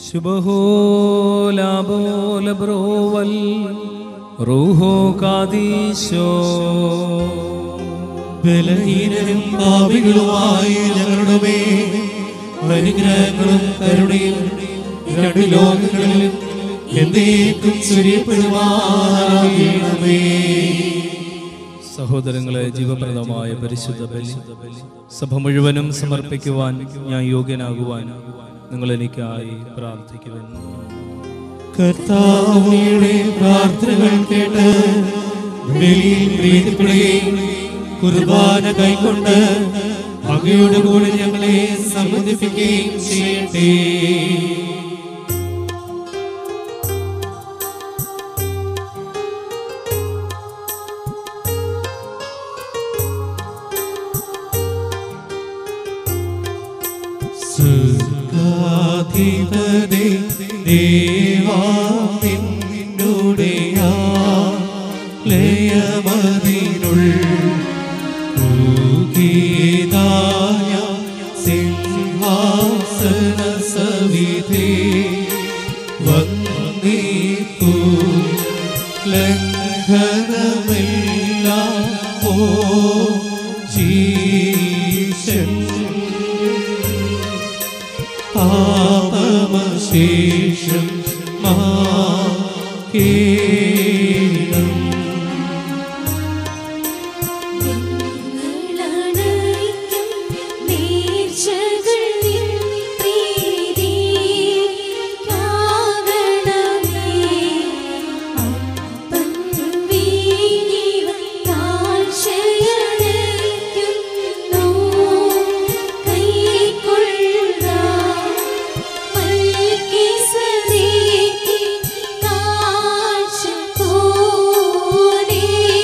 ശുഭഹോലാബോലബ്രോവൽ റൂഹോ കാദീശോ ബലഹീനരും പാപികളുമായ ഞങ്ങളുടെ മേൽ അനുഗ്രഹങ്ങളും കരുണയും രണ്ട് ലോകങ്ങളിലും എന്നേക്കും ചൊരിയപ്പെടുവാനാകണമേ സഹോദരങ്ങളെ ജീവപ്രദമായ പരിശുദ്ധ ബലി സഭ മുഴുവനും സമർപ്പിക്കുവാൻ ഞാൻ യോഗ്യനാകുവാൻ നിങ്ങൾ എനിക്കായി പ്രാർത്ഥിക്കുവാൻ കർത്താവിയുടെ പ്രാർത്ഥനകൾ കേട്ട് ബലിയിൽ പ്രീതിപ്പെടുകയും കുർബാന കൈക്കൊണ്ട് അങ്ങയുടെ കൂടെ ഞങ്ങളെ സംബന്ധിപ്പിക്കുകയും ചെയ്യട്ടെ സ്വർഗാധിപതി ദേവാ നിന്നുടെയാ ലയമതിനുൾ ൂകീതായ സിംഹാസന സവിധേ വന്നീപ്പു ലംഘനമെല്ലാം ഓ ജീശൻ പാപമശേഷം മാകേണം ഞങ്ങളണയ്ക്കും നേർച്ചകൾ നിൻ പ്രീതിക്കാകണമേ. അപ്പം വീഞ്ഞിവ കാഴ്ചയണയ്ക്കുന്നു. കൈക്കൊള്ളാം മൽക്കീസദേക്കി കാഴ്ച പോലെ.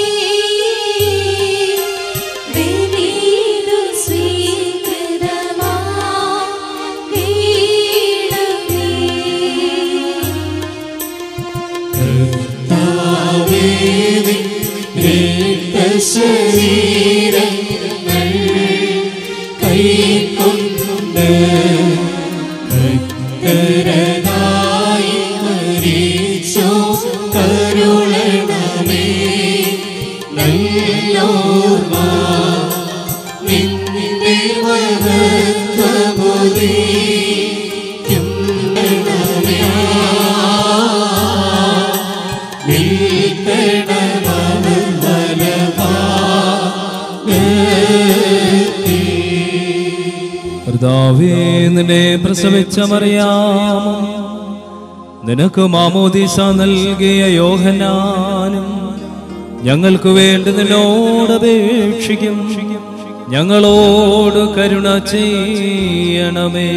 ബലിയിതു സ്വീകൃതമാകണമേ. ശരീരങ്ങൾ കൈക്കൊണ്ട് ഭക്തരനായി മരിച്ചോ കരുളണമേ നല്ലോർമ്മ നിന്റെ മഹത്വമുദീക്കും കർത്താവേ നിന്നെ പ്രസവിച്ച മറിയാമോ നിനക്ക് മാമോദിസ നൽകിയ യോഹനാനും ഞങ്ങൾക്ക് വേണ്ടി നിന്നോട് അപേക്ഷിക്കും ഞങ്ങളോട് കരുണ ചെയ്യണമേ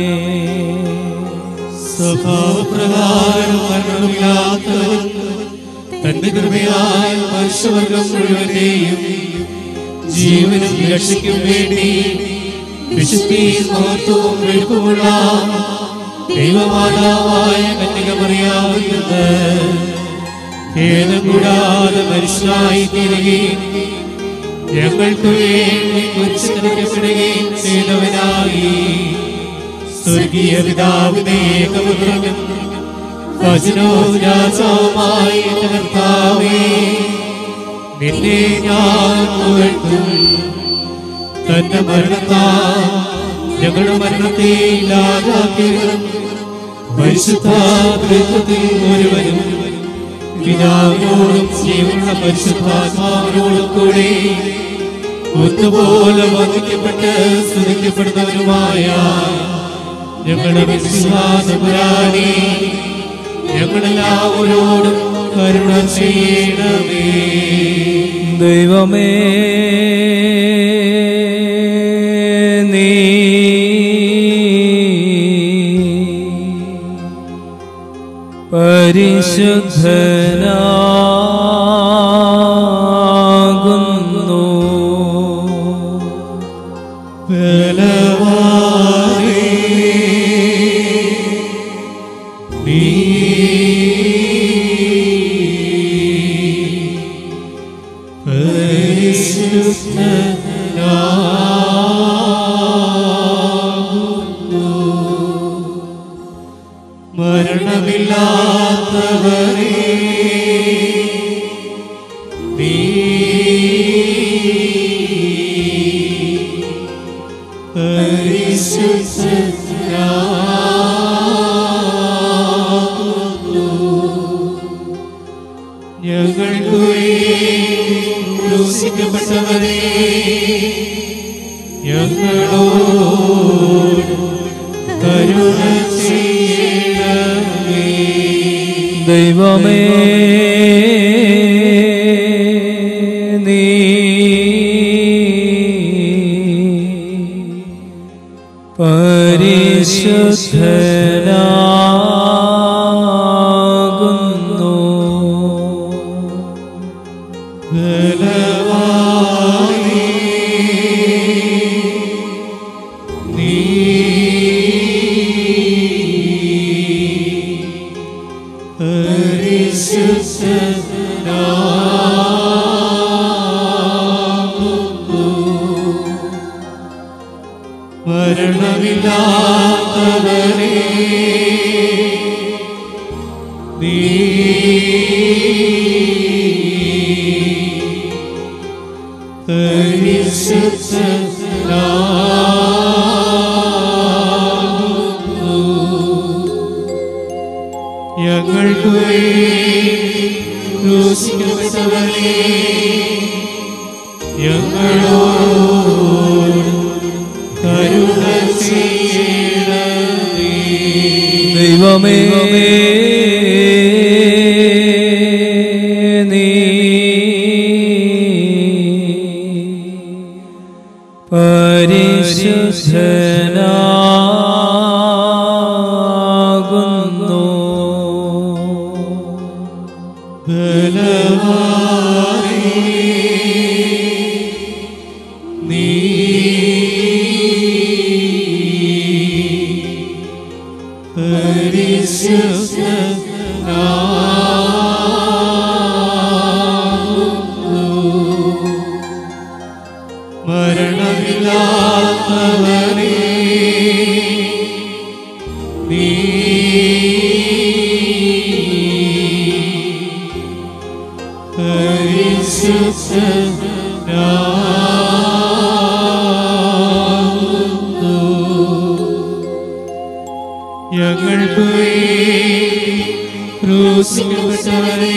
സ്വഭാവപ്രകാരം മരണമില്ലാത്തവൻ തന്റെ കൃപയായ മനുഷ്യവർഗം മുഴുവനെയും ജീവനും രക്ഷയ്ക്കും വേണ്ടി വിശുദ്ധിയും മഹത്വവും വെളുപ്പമുള്ള ദൈവമാതാവായ കന്യകമറിയാവുന്നത് ഭേദം കൂടാതെ മനുഷ്യനായി തീരുകയും ഞങ്ങൾക്ക് വേണ്ടി കുരിശിക്കപ്പെടുകയും ചെയ്തവനായി സ്വർഗീയ പിതാവിനെ ഏകപുത്രനും വചനോരാജവുമായി കർത്താവേ നിന്നെ ഞാൻ പുകഴ്ത്തും തന്റെ മരണത്താൽ ഞങ്ങളുടെ മരണത്തെ ഇല്ലാതാക്കിയവരും പരിശുദ്ധ ത്രിത്വത്തിൽ ഒരുവനും പിതാവിനോടും ജീവനുള്ള പരിശുദ്ധാത്മാവിനോടും കൂടെ ഒന്നുപോലെ വധിക്കപ്പെട്ട് സ്തുതിക്കപ്പെടുന്നവരുമായ ഞങ്ങളുടെ വിശ്വാസപുരാണി ഞങ്ങളെല്ലാവരോടും കരുണ ചെയ്യണമേ ദൈവമേ നീ പരിശുദ്ധനാകുന്നു ബലവാനേ, നീ പരിശുദ്ധനാകുന്നു. ഞങ്ങൾക്ക് വേണ്ടി ക്രൂശിക്കപ്പെട്ടവരെ ഞങ്ങളോട് കരുണ ചെയ്യണമേ ദൈവമേ നീ പരിശുദ്ധനാകുന്നു ബലവാനേ, നീ പരിശുദ്ധനാകുന്നു. മരണമില്ലാത്തവരേ നീ പരിശുദ്ധനാകുന്നു. ഞങ്ങൾക്ക് വേണ്ടി ക്രൂശിക്കപ്പെട്ടവരെ ഞങ്ങളോട് കരുണ ചെയ്യണമേ ദൈവമേ നീ പരിശുദ്ധനാകുന്നു ബലവാനേ, നീ പരിശുദ്ധനാകുന്നു. മരണമില്ലാത്തവരേ നീ പരിശുദ്ധനാകുന്നു. ഞങ്ങൾക്ക് വേണ്ടി ക്രൂശിക്കപ്പെട്ടവരെ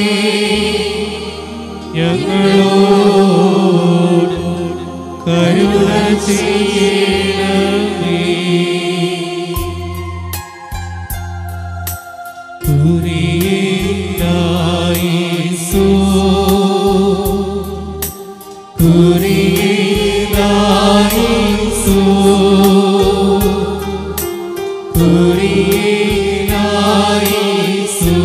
ഞങ്ങളോട് കരുണ ചെയ്യണമേ കുരിയേലായിസോ കുരിയേലായിസോ കുരിയേലായിസോ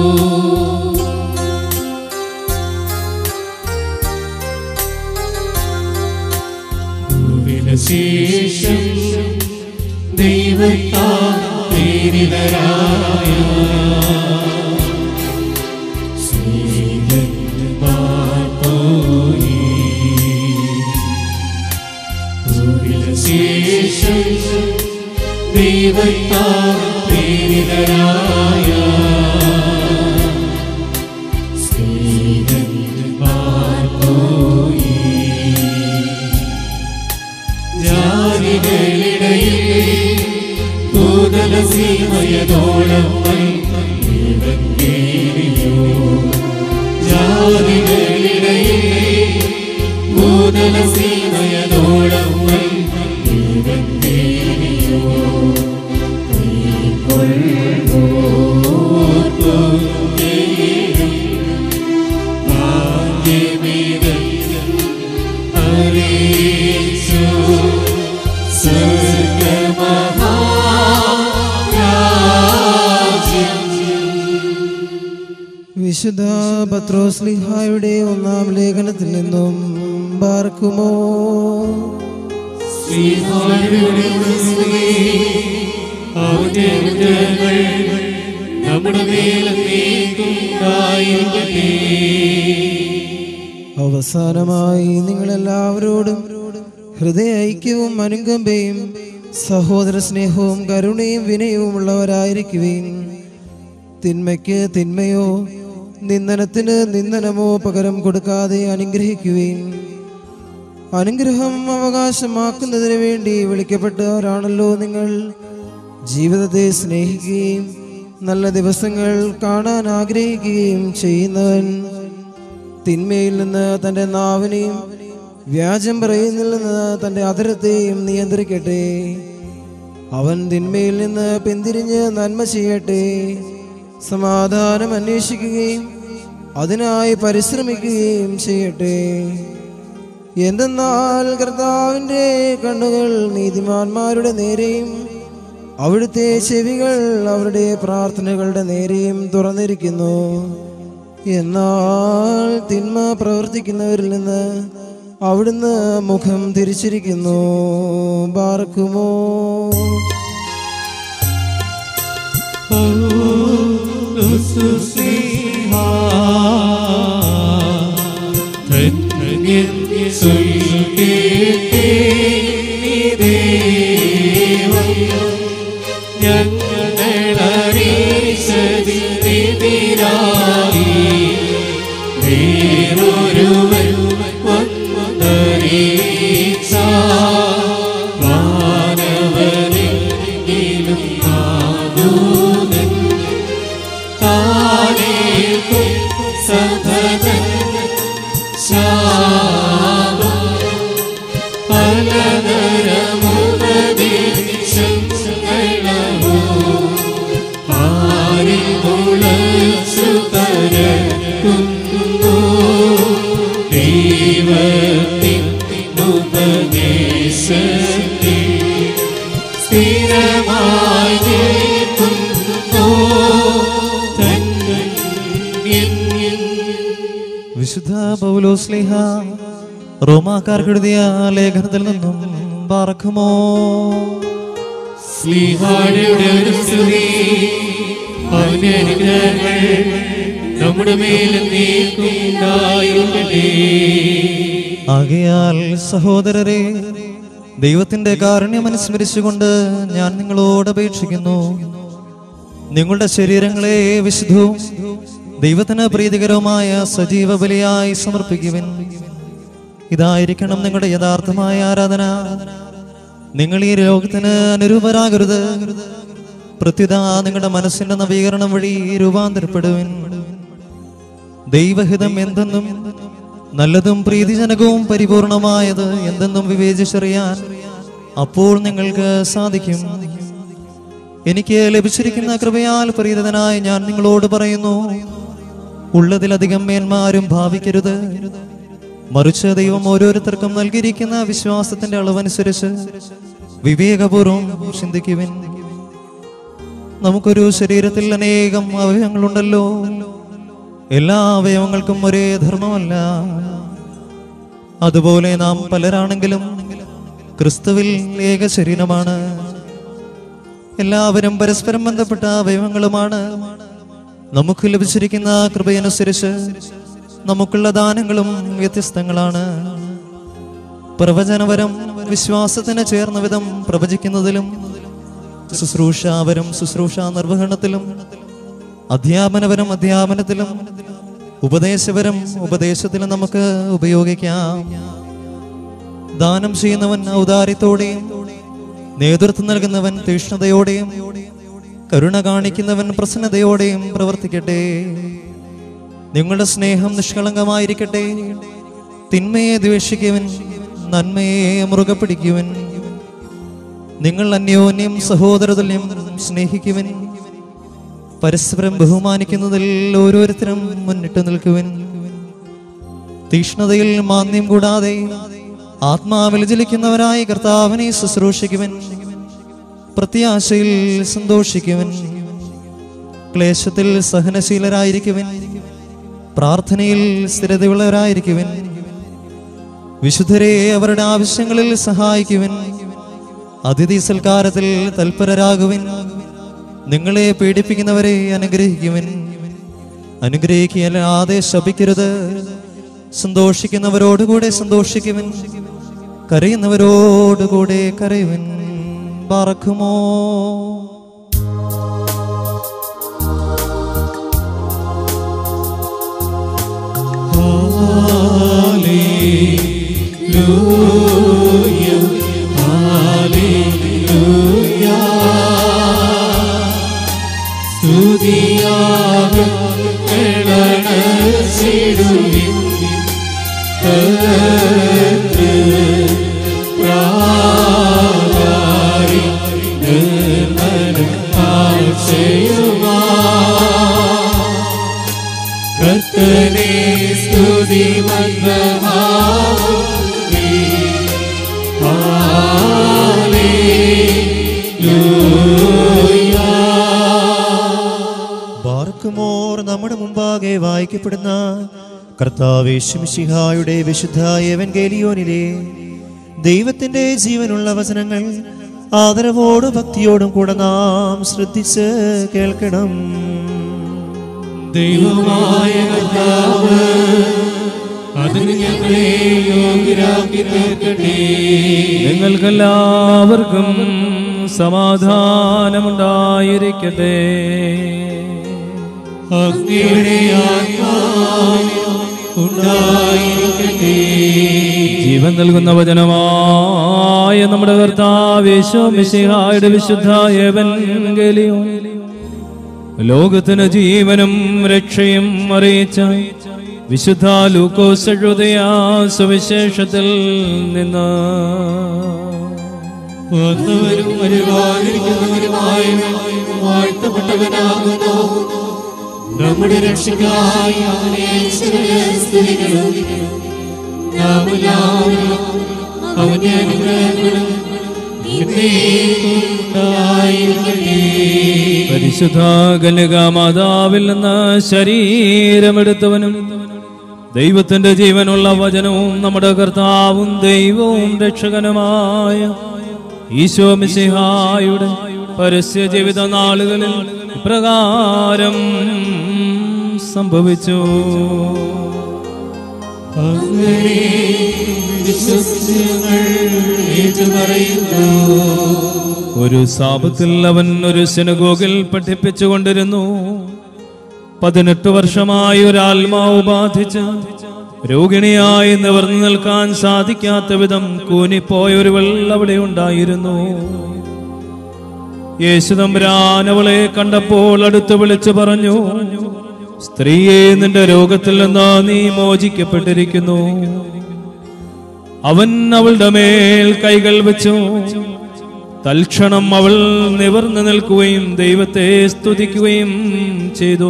ശേഷം ദൈവത്താൽ പ്രേരിതരായ സ്നേഹന്മാർ പോയി ശേഷം ദൈവത്താൽ പ്രേരിതരായ സ്നേഹന്മാർ പോയി ജാതികളിടയിൽ കൂതല സീമയതോളം ോ ജാതികളിടയിൽ കൂതല സീമയതോളം വിശുദ്ധ പത്രോസ്ലിഹായുടെ ഒന്നാം ലേഖനത്തിൽ നിന്നും പാർക്കുമോ അവന്റെ അനുഗ്രഹങ്ങൾ നമ്മുടെ മേലെന്നേക്കുണ്ടായിരിക്കട്ടെ അവസാനമായി നിങ്ങളെല്ലാവരോടും ഹൃദയ ഐക്യവും അനുകമ്പയും സഹോദര സ്നേഹവും കരുണയും വിനയവും ഉള്ളവരായിരിക്കുവേൻ തിന്മയ്ക്ക് തിന്മയോ നിന്ദനത്തിന് നിന്ദനമോ പകരം കൊടുക്കാതെ അനുഗ്രഹിക്കുവേൻ അനുഗ്രഹം അവകാശമാക്കുന്നതിന് വേണ്ടി വിളിക്കപ്പെട്ടവരാണല്ലോ നിങ്ങൾ ജീവിതത്തെ സ്നേഹിക്കുകയും നല്ല ദിവസങ്ങൾ കാണാൻ ആഗ്രഹിക്കുകയും ചെയ്യുന്നവൻ തിന്മയിൽ നിന്ന് തൻ്റെ നാവിനെയും വ്യാജം പറയുന്നതിൽ നിന്ന് തൻ്റെ അതിരത്തെയും നിയന്ത്രിക്കട്ടെ അവൻ തിന്മയിൽ നിന്ന് പിന്തിരിഞ്ഞ് നന്മ ചെയ്യട്ടെ സമാധാനം അന്വേഷിക്കുകയും അതിനായി പരിശ്രമിക്കുകയും ചെയ്യട്ടെ എന്തെന്നാൽ കർത്താവിൻ്റെ കണ്ണുകൾ നീതിമാന്മാരുടെ നേരെയും അവിടുത്തെ ചെവികൾ അവരുടെ പ്രാർത്ഥനകളുടെ നേരെയും തുറന്നിരിക്കുന്നു എന്നാൽ തിന്മ പ്രവർത്തിക്കുന്നവരിൽ നിന്ന് അവിടുന്ന് മുഖം തിരിച്ചിരിക്കുന്നു ബാർക്കുമോ വിശുദ്ധ പൗലോസ്ലിഹ റോമാക്കാർക്ക് എഴുതിയ ലേഖനത്തിൽ നിന്നും പറക്കുമോ സ്ലീഹായുടെ ഒരു സ്തുതി അവന്റെ അനുഗ്രഹങ്ങൾ നമ്മുടെ മേലും നീക്കുണ്ടായിരിക്കട്ടെ ആകയാൽ സഹോദരരെ ദൈവത്തിന്റെ കാരുണ്യം അനുസ്മരിച്ചുകൊണ്ട് ഞാൻ നിങ്ങളോട് അപേക്ഷിക്കുന്നു നിങ്ങളുടെ ശരീരങ്ങളെ വിശുദ്ധവും ദൈവത്തിന് പ്രീതികരവുമായ സജീവ ബലിയായി സമർപ്പിക്കുവിൻ ഇതായിരിക്കണം നിങ്ങളുടെ യഥാർത്ഥമായ ആരാധന നിങ്ങൾ ഈ രോഗത്തിന് അനുരൂപരാകരുത് പ്രത്യുത നിങ്ങളുടെ മനസ്സിന്റെ നവീകരണം വഴി രൂപാന്തരപ്പെടുവിൻ ദൈവഹിതം എന്തെന്നും നല്ലതും പ്രീതിജനകവും പരിപൂർണമായത് എന്തെന്നും വിവേചിച്ചറിയാൻ അപ്പോൾ നിങ്ങൾക്ക് സാധിക്കും എനിക്ക് ലഭിച്ചിരിക്കുന്ന കൃപയാൽ പ്രീതനായി ഞാൻ നിങ്ങളോട് പറയുന്നു ഉള്ളതിലധികം മേന്മാരും ഭാവിക്കരുത് മറിച്ച് ദൈവം ഓരോരുത്തർക്കും നൽകിയിരിക്കുന്ന വിശ്വാസത്തിന്റെ അളവനുസരിച്ച് വിവേകപൂർവം ചിന്തിക്കുവിൻ നമുക്കൊരു ശരീരത്തിൽ അനേകം അവയവങ്ങളുണ്ടല്ലോ എല്ലാ അവയവങ്ങൾക്കും ഒരേ ധർമ്മമല്ല അതുപോലെ നാം പലരാണെങ്കിലും ക്രിസ്തുവിൽ ഏക ശരീരമാണ് എല്ലാവരും പരസ്പരം ബന്ധപ്പെട്ട അവയവങ്ങളുമാണ് നമുക്ക് ലഭിച്ചിരിക്കുന്ന കൃപയനുസരിച്ച് നമുക്കുള്ള ദാനങ്ങളും വ്യത്യസ്തങ്ങളാണ് പ്രവചനവരം വിശ്വാസത്തിന് ചേർന്ന വിധം പ്രവചിക്കുന്നതിലും ശുശ്രൂഷാവരം ശുശ്രൂഷ നിർവഹണത്തിലും അധ്യാപനപരം അധ്യാപനത്തിലും ഉപദേശപരം ഉപദേശത്തിലും നമുക്ക് ഉപയോഗിക്കാം ദാനം ചെയ്യുന്നവൻ ഔദാര്യത്തോടെയും നേതൃത്വം നൽകുന്നവൻ തീഷ്ണതയോടെയും കരുണ കാണിക്കുന്നവൻ പ്രസന്നതയോടെയും പ്രവർത്തിക്കട്ടെ നിങ്ങളുടെ സ്നേഹം നിഷ്കളങ്കമായിരിക്കട്ടെ തിന്മയെ ദ്വേഷിക്കുവൻ നന്മയെ മുറുകെ പിടിക്കുവൻ നിങ്ങൾ അന്യോന്യം സഹോദരതുല്യം സ്നേഹിക്കുവൻ പരസ്പരം ബഹുമാനിക്കുന്നതിൽ ഓരോരുത്തരും മുന്നിട്ട് നിൽക്കുവൻ തീഷ്ണതയിൽ മാന്യം കൂടാതെ ആത്മാവിൽ ജലിക്കുന്നവരായ കർത്താവിനെ ശുശ്രൂഷിക്കുവൻ പ്രത്യാശയിൽ സന്തോഷിക്കുവൻ ക്ലേശത്തിൽ സഹനശീലരായിരിക്കുവൻ പ്രാർത്ഥനയിൽ സ്ഥിരതയുള്ളവരായിരിക്കുവൻ വിശുദ്ധരെ അവരുടെ ആവശ്യങ്ങളിൽ സഹായിക്കുവൻ അതിഥി സൽക്കാരത്തിൽ തൽപരരാകുവിൻ നിങ്ങളെ പീഡിപ്പിക്കുന്നവരെ അനുഗ്രഹിക്കുവിൻ അനുഗ്രഹിക്കല്ലാതെ ശപിക്കരുത് സന്തോഷിക്കുന്നവരോടുകൂടെ സന്തോഷിക്കുവിൻ കരയുന്നവരോടുകൂടെ കരയുവിൻ പറക്കുമോ സ്തുതിയാകും പ്രാകാരി നിർമ്മലും ആശയുമാ കർത്തനെ സ്തുതി മന്ദഹാവേ ബാർക്കുമോർ നമ്മുടെ മുമ്പാകെ വായിക്കപ്പെടുന്ന കർത്താവേശുമിഷിഹായുടെ വിശുദ്ധ എവൻഗേലിയോനിലെ ദൈവത്തിന്റെ ജീവനുള്ള വചനങ്ങൾ ആദരവോടും ഭക്തിയോടും കൂടെ നാം ശ്രദ്ധിച്ച് കേൾക്കണം ദൈവമായ കർത്താവ് അതിന് ഞങ്ങളെ യോഗ്യരാക്കി തീർക്കട്ടെ നിങ്ങൾക്കെല്ലാവർക്കും സമാധാനമുണ്ടായിരിക്കട്ടെ അങ്ങയുടെ ആത്മാവിൽ ഉണ്ടായിരിക്കട്ടെ ജീവൻ നൽകുന്ന വചനമായ നമ്മുടെ കർത്താവേശോ മിശിഹായുടെ വിശുദ്ധ ഏവൻഗേലിയോ ലോകത്തിന് ജീവനും രക്ഷയും അറിയിച്ച വിശുദ്ധ ലൂക്കോസ് എഴുതിയ സുവിശേഷത്തിൽ നിന്ന് വന്നവരും വരുവാനിരിക്കുന്നവരുമായ വാഴ്ത്തപ്പെട്ടവനാകുന്നു നമ്മുടെ രക്ഷയ്ക്കായി അവനെ സ്തുതികളും നാം എല്ലാവരും അവന്റെ അനുഗ്രഹങ്ങളും എന്നേക്കും ഉണ്ടായിരിക്കട്ടെ പരിശുദ്ധ കന്യക മാതാവിൽ നിന്ന് ശരീരമെടുത്തവനും ദൈവത്തിന്റെ ജീവനുള്ള വചനവും നമ്മുടെ കർത്താവും ദൈവവും രക്ഷകനുമായ ഈശോ മിശിഹായുടെ പരസ്യ ജീവിത നാളുകളിൽ ഇപ്രകാരം സംഭവിച്ചു അങ്ങനെ വിശ്വസിച്ച് ഞങ്ങൾ ഏറ്റുപറയുന്നു ഒരു സാപത്തിൽ അവൻ ഒരു സിനഗോഗിൽ പഠിപ്പിച്ചുകൊണ്ടിരുന്നു പതിനെട്ട് വർഷമായി ഒരു ആത്മാവ് ബാധിച്ച് രോഗിണിയായി നിവർന്നു നിൽക്കാൻ സാധിക്കാത്ത വിധം കൂനിപ്പോയ ഒരു വെള്ള അവിടെ ഉണ്ടായിരുന്നു യേശുദമ്പരാൻ അവളെ കണ്ടപ്പോൾ അടുത്ത് വിളിച്ചു പറഞ്ഞു സ്ത്രീയെ നിന്റെ രോഗത്തിൽ നിന്ന് നീ മോചിക്കപ്പെട്ടിരിക്കുന്നു അവൻ അവളുടെ മേൽ കൈകൾ വെച്ചു തൽക്ഷണം അവൾ നിവർന്നു നിൽക്കുകയും ദൈവത്തെ സ്തുതിക്കുകയും ചെയ്തു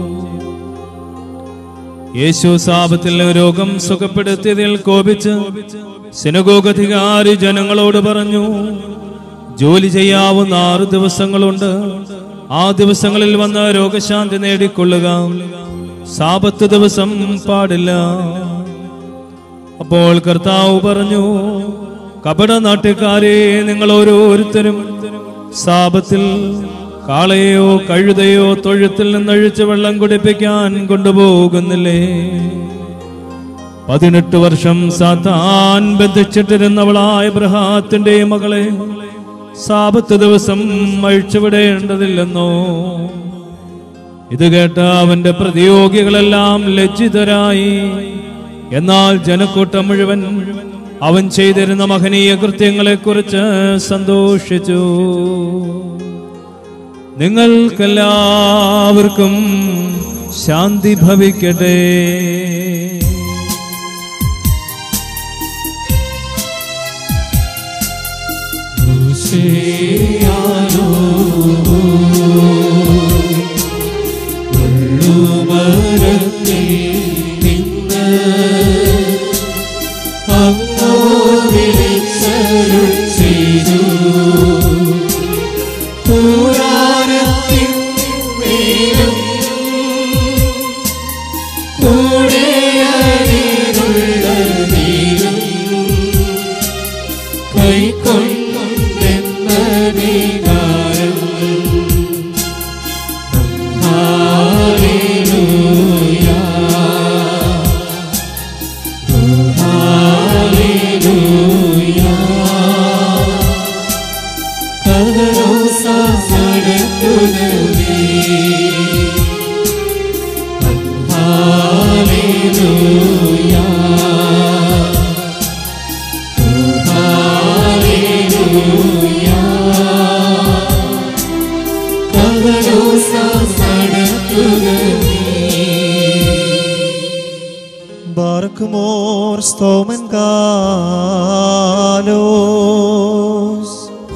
യേശു സാപത്തിൽ രോഗം സുഖപ്പെടുത്തിയതിൽ കോപിച്ച് സിനഗോഗധികാരി ജനങ്ങളോട് പറഞ്ഞു ജോലി ചെയ്യാവുന്ന ആറ് ദിവസങ്ങളുണ്ട് ആ ദിവസങ്ങളിൽ വന്ന് രോഗശാന്തി നേടിക്കൊള്ളുക സാപത്ത് ദിവസം പാടില്ല അപ്പോൾ കർത്താവ് പറഞ്ഞു കപട നാട്ടുകാരെ നിങ്ങൾ ഓരോരുത്തരും സാപത്തിൽ കാളയോ കഴുതയോ തൊഴുത്തിൽ നിന്നഴിച്ച് വെള്ളം കുടിപ്പിക്കാൻ കൊണ്ടുപോകുന്നില്ലേ പതിനെട്ട് വർഷം സാത്താൻ ബന്ധിച്ചിട്ടിരുന്നവളായ ബ്രഹാത്തിന്റെ മകളെ സാപത്ത് ദിവസം അഴിച്ചുവിടേണ്ടതില്ലെന്നോ ഇത് കേട്ട അവന്റെ പ്രതിയോഗികളെല്ലാം ലജ്ജിതരായി എന്നാൽ ജനക്കൂട്ടം മുഴുവൻ അവൻ ചെയ്തിരുന്ന മഹനീയ കൃത്യങ്ങളെക്കുറിച്ച് സന്തോഷിച്ചു നിങ്ങൾക്കെല്ലാവർക്കും ശാന്തി ഭവിക്കട്ടെ ോശയാലോ ഉള്ളുമരത്തിൽ നിന്ന് അങ്ങോ വിളിച്ചരുൾ ചെയ്തു കൂടാരത്തിൻ മേലും കൂടെ അതിലുള്ള നീരും കൈക്കൊണ്ടെന്ന വികാരം ഹല്ലേലൂയ ബാറക്കുമോർ സ്തോമൻ കാലോസ്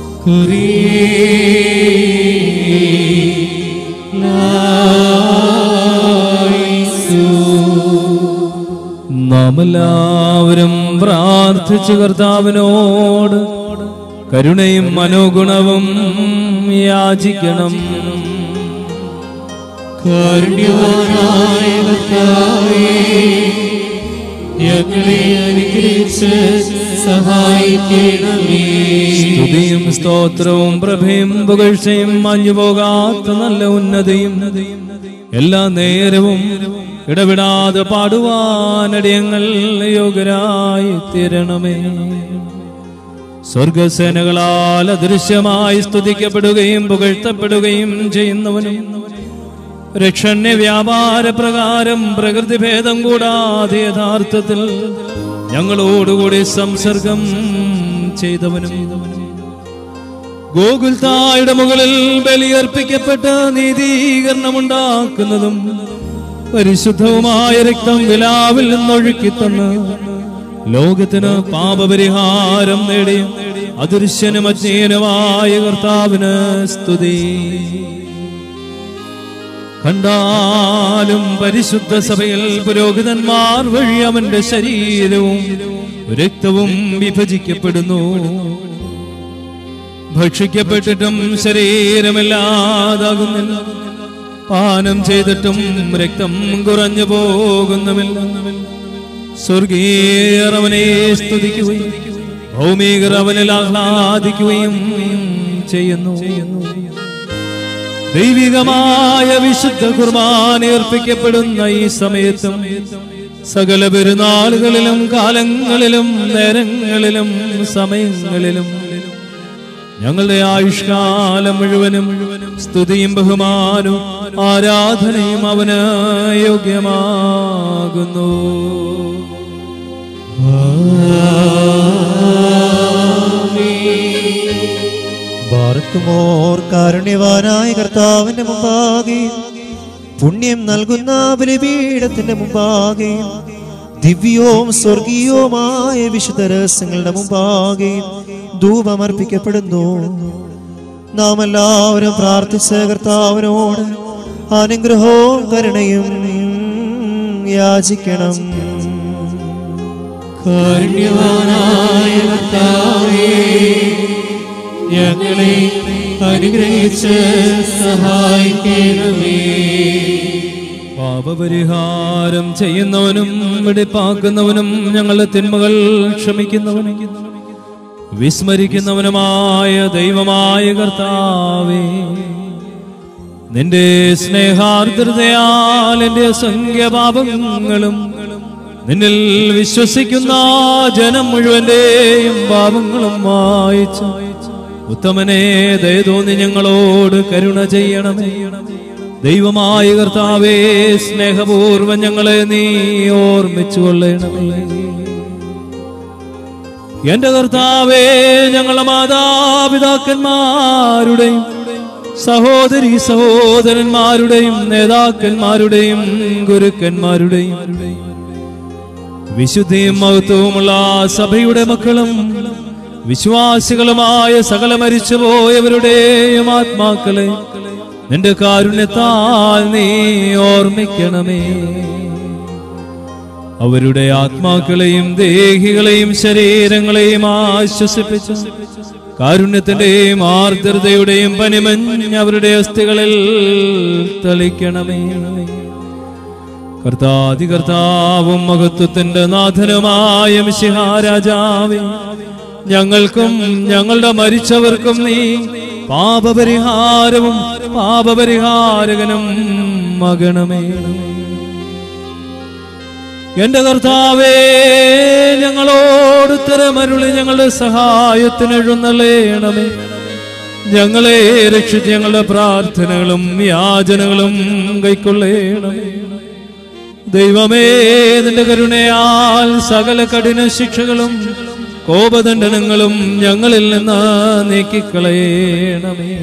നാം എല്ലാവരും പ്രാർത്ഥിച്ചു കർത്താവിനോട് കരുണയും മനോഗുണവും യാചിക്കണം കാരുണ്യവാനായ കർത്താവേ, ഞങ്ങളെ അനുഗ്രഹിച്ച് സഹായിക്കണമേ സ്തുതിയും സ്തോത്രവും പ്രഭയും പുകഴ്ചയും മാഞ്ഞുപോകാത്ത നല്ല ഉന്നതിയും എല്ലാ നേരവും ഇടവിടാതെ പാടുവാനടിയങ്ങൾ യോഗ്യരായി തീരണമേ സ്വർഗസേനകളാൽ അദൃശ്യമായി സ്തുതിക്കപ്പെടുകയും പുകഴ്ത്തപ്പെടുകയും ചെയ്യുന്നവനും രക്ഷണ്യ വ്യാപാര പ്രകാരം പ്രകൃതി ഭേദം കൂടാതെ യഥാർത്ഥത്തിൽ ഞങ്ങളോടുകൂടി സംസർഗം ചെയ്തവനും ഗോകുൽത്തായുടെ മുകളിൽ ബലിയർപ്പിക്കപ്പെട്ട നീതീകരണമുണ്ടാക്കുന്നതും പരിശുദ്ധവുമായ രക്തം വിലാവിൽ നിന്നൊഴുക്കി തന്ന് ലോകത്തിന് പാപപരിഹാരം നേടി അദൃശ്യനും അജ്ഞേയനുമായ കർത്താവിന് സ്തുതി കണ്ടാലും പരിശുദ്ധ സഭയിൽ പുരോഹിതന്മാർ വഴി അവന്റെ ശരീരവും രക്തവും വിഭജിക്കപ്പെടുന്നു ഭക്ഷിക്കപ്പെട്ടിട്ടും ശരീരമില്ലാതാകുന്നില്ല പാനം ചെയ്തിട്ടും രക്തം കുറഞ്ഞു പോകുന്നുമില്ല സ്വർഗീയർ അവനെ സ്തുതിക്കുകയും ഭൗമികർ അവനിൽ ആഹ്ലാദിക്കുകയും ചെയ്യുന്നു ദൈവികമായ വിശുദ്ധ കുർബാന അർപ്പിക്കപ്പെടുന്ന ഈ സമയത്തും സകല പെരുന്നാളുകളിലും കാലങ്ങളിലും നേരങ്ങളിലും സമയങ്ങളിലും ഞങ്ങളുടെ ആയുഷ്കാലം മുഴുവനും സ്തുതിയും ബഹുമാനവും ആരാധനയും അവന് യോഗ്യമാകുന്നു ബാർക്കുമോർ കാരുണ്യവാനായ കർത്താവിന്റെ മുമ്പാകെ പുണ്യം നൽകുന്ന ബലിപീഠത്തിന്റെ മുമ്പാകെ ദിവ്യവും സ്വർഗീയവുമായ വിശുദ്ധ രഹസ്യങ്ങളുടെ മുമ്പാകെ ധൂപമർപ്പിക്കപ്പെടുന്നു നാം എല്ലാവരും പ്രാർത്ഥിച്ച കർത്താവിനോട് അനുഗ്രഹവും കരുണയും യാചിക്കണം കാരുണ്യവാനായ കർത്താവേ ഞങ്ങളെ അനുഗ്രഹിച്ച് സഹായിക്കണമേ പാപപരിഹാരം ചെയ്യുന്നവനും വെടിപ്പാക്കുന്നവനും ഞങ്ങളുടെ തിന്മകൾ ക്ഷമിക്കുന്നവനും വിസ്മരിക്കുന്നവനുമായ ദൈവമായ കർത്താവേ നിന്റെ സ്നേഹാർദ്രതയാൽ എന്റെ അസംഖ്യ പാപങ്ങളും നിന്നിൽ വിശ്വസിക്കുന്ന ജനം മുഴുവന്റെയും പാപങ്ങളും വായിച്ചു ഉത്തമനെ ദയതോന്നി ഞങ്ങളോട് കരുണ ചെയ്യണമേ ദൈവമായ കർത്താവേ സ്നേഹപൂർവം ഞങ്ങളെ നീ ഓർമ്മിച്ചു കൊള്ളണമേ എന്റെ കർത്താവേ ഞങ്ങളെ മാതാപിതാക്കന്മാരുടെയും സഹോദരി സഹോദരന്മാരുടെയും നേതാക്കന്മാരുടെയും ഗുരുക്കന്മാരുടെയും വിശുദ്ധിയും മഹത്വവുമുള്ള സഭയുടെ മക്കളും വിശ്വാസികളുമായ സകല മരിച്ചുപോയവരുടെയും ആത്മാക്കളെ നിന്റെ കാരുണ്യത്താൽ നീ ഓർമ്മിക്കണമേ അവരുടെ ആത്മാക്കളെയും ദേഹികളെയും ശരീരങ്ങളെയും ആശ്വസിപ്പിച്ചു കാരുണ്യത്തിന്റെയും ആർദ്രതയുടെയും പനിമഞ്ഞ് അവരുടെ അസ്ഥികളിൽ തളിക്കണമേ കർത്താതി കർത്താവും മഹത്വത്തിന്റെ നാഥനുമായ മിശിഹാരാജാവേ ഞങ്ങൾക്കും ഞങ്ങളുടെ മരിച്ചവർക്കും നീ പാപപരിഹാരവും പാപപരിഹാരകനും മകണമേ എന്റെ കർത്താവേ ഞങ്ങളോട് ഉത്തരമരുളി ഞങ്ങളുടെ സഹായത്തിന് എഴുന്നള്ളേണമേ ഞങ്ങളെ രക്ഷിച്ച് ഞങ്ങളുടെ പ്രാർത്ഥനകളും യാചനകളും കൈക്കൊള്ളേണമേ ദൈവമേ നിന്റെ കരുണയാൽ സകല കഠിന ശിക്ഷകളും കോപദണ്ഡനങ്ങളും ഞങ്ങളിൽ നിന്ന് നീക്കിക്കളയണമേ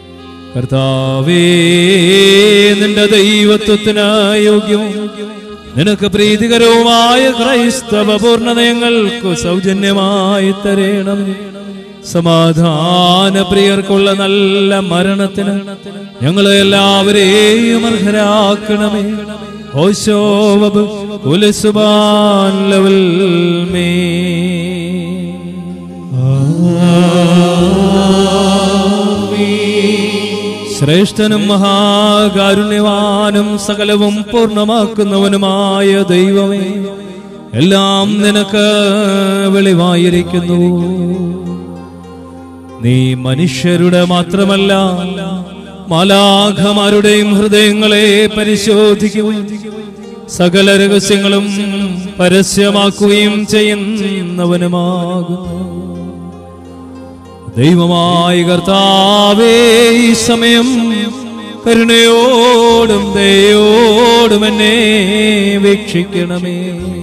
കർത്താവേ നിന്റെ ദൈവത്വത്തിന് യോഗ്യവും നിനക്ക് പ്രീതികരവുമായ ക്രൈസ്തവ പൂർണ്ണതയങ്ങൾക്ക് സൗജന്യമായി തരേണം സമാധാന പ്രിയർക്കുള്ള നല്ല മരണത്തിന് ഞങ്ങളെ എല്ലാവരെയും അർഹരാക്കണമേ ഓശോവബ് കുലസുബാൻ ലവൽ മേ ശ്രേഷ്ഠനും മഹാകാരുണ്യവാനും സകലവും പൂർണ്ണമാക്കുന്നവനുമായ ദൈവമേ എല്ലാം നിനക്ക് വെളിവായിരിക്കുന്നു നീ മനുഷ്യരുടെ മാത്രമല്ല മാലാഖമാരുടെയും ഹൃദയങ്ങളെ പരിശോധിക്കുകയും സകല രഹസ്യങ്ങളും പരസ്യമാക്കുകയും ചെയ്യുന്നവനുമാകുന്നു ദൈവമായ കർത്താവേ ഈ സമയം കരുണയോടും ദയോടും എന്നെ വീക്ഷിക്കണമേ